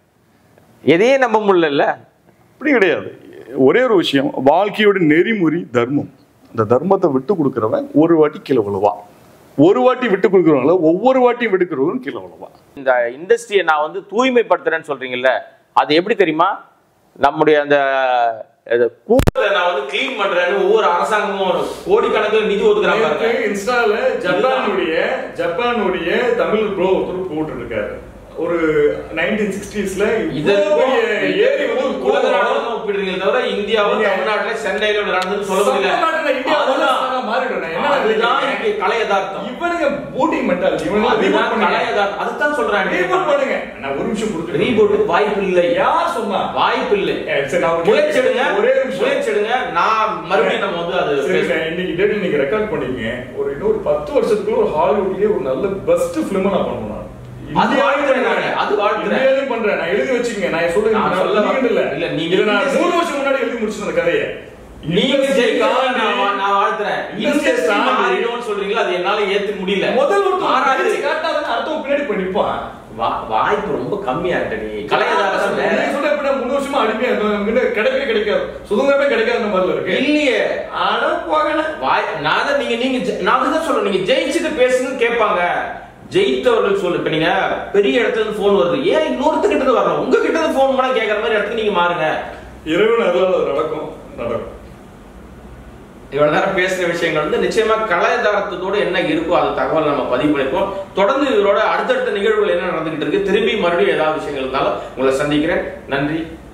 எதையே நம்ப முடியல அப்படி கிடையாது ஒரே ஒரு விஷயம் வாழ்க்கையோட நெறிமுறை தர்மம் அந்த தர்மத்தை விட்டு கொடுக்குறவன் ஒரு வாட்டி கீழே விழுவான் ஒரு வாட்டி விட்டு கொடுக்குறவங்கள ஒவ்வொரு வாட்டியும் விட்டு கொடுக்குறவன் கீழே விழுவான் இந்த இண்டஸ்ட்ரியை நான் வந்து தூய்மைப்படுத்துறேன்னு சொல்றீங்கல்ல அது எப்படி தெரியுமா நம்முடைய அந்த அது கூட்டத்தை நான் வந்து க்ளீன் பண்றேன்னு ஒவ்வொரு அரசாங்கமும் கோடிக்கணக்கில் நிதி ஒதுக்குறாங்க பாருங்க. இன்ஸ்டால ஜப்பானுடைய ஜப்பானுடைய தமிழ் ப்ரோ ஒருத்தர் போட்டு இருக்காரு ஒரு நைன்டீன் சிக்ஸ்டீஸ்ல இதற்கும் ஏரி வந்து இதற்கும் உலக நாடுகளும் ஒப்பிடுறீங்களே தவிர இந்தியாவும் நீங்க- தமிழ்நாட்டுல சென்னையில நடந்ததுன்னு சொல்ல முடியல அதுதான் அதுதான் இங்கே கலை யதார்த்தம் இவனுங்க பூட்டிங் மென்டாலிட்டி இவனுங்க அதுதான் ரீபூட் கலை பண்ணுங்க யதார்த்தம் அதுதான் சொல்றேன் ரீபூட் பண்ணுங்க நான் ஒரு நிமிஷம் கொடுத்து ரீபோட் வாய்ப்பு இல்லை யார் சொன்னா வாய்ப்பு இல்லை ஏ, சரி நான் ஒரு முயற்சி எடுங்க ஒரே நிமிஷம் முயற்சி எடுங்க நான் மறுபடியும் நம்ம வந்து அது சரி, பேசுவோம். நான் இன்னைக்கு டேட் நீங்க ரெக்கார்ட் பண்ணீங்க ஒரு இன்னும் ஒரு பத்து வருஷத்துக்குள்ள ஒரு ஹாலிவுட்லயே ஒரு நல்ல பெஸ்ட் பிலிம் நான் பண்ணுவேன் அது வாழ்த்துறேன் நானு, அது வாழ்த்துறேன். இந்தியாவிலும் பண்றேன் நான் எழுதி வச்சுக்கங்க நான் சொல்றேன் நான் நான் சொல்ல சொல்ல இல்ல இல்ல, நீங்க இல்ல நான் இந்திய மூணு வருஷம் முன்னாடி எழுதி முடிச்சேன் அந்த கதையை நீங்க ஜெயிக்கலாம் நான் வா- நான் மாத்துறேன் Industry industry தாண்டி- மாறிடும்னு சொல்றீங்களா அது என்னால ஏத்துக்க முடியல முதல் ஒருத்தன் மாறாது மாறாது காட்டாதான் அடுத்தவன் பின்னாடி போய் நிப்பான் வா- வாய்ப்பு ரொம்ப கம்மியா ஆண்டனி கலையதாரதான் வேற நீ சொல்ற எப்படின்னா மூணு வருஷமா அடிமையா இருந்தோம் நமக்கு கிடைக்கவே கிடைக்காது சுதந்திரமே கிடைக்காத மாதிரில இருக்கு இல்லையே ஆனா போகல வாய் நான் தான் நீங்க நீங்க ஜெ- நான் தான் சொல்றேன் நீங்க ஜெயிச்சுட்டு பேசுங்கன்னு கேட்பாங்க ஜெயித்தவர்கள் சொல்லு இப்ப நீங்க பெரிய இடத்துல இருந்து போன் வருது ஏன் இன்னொருத்தர் கிட்ட இருந்து வரணும் உங்க கிட்ட இருந்து போன் பண்ணா கேக்குற மாதிரி இடத்துக்கு நீங்க மாறுங்க இறைவன் அருளால் அது நடக்கும் நடக்கும் இவ்வளவு நேரம் பேசுற விஷயங்கள் வந்து நிச்சயமா கலாச்சாரத்தோட என்ன இருக்கோ அது தகவல் நம்ம பதிவு பண்ணிப்போம் தொடர்ந்து இதோட அடுத்தடுத்த நிகழ்வுகள் என்ன நடந்துகிட்டு இருக்கு திரும்பி மறுபடியும் ஏதாவது விஷயங்கள் இருந்தாலும் உங்களை சந்திக்கிறேன் நன்றி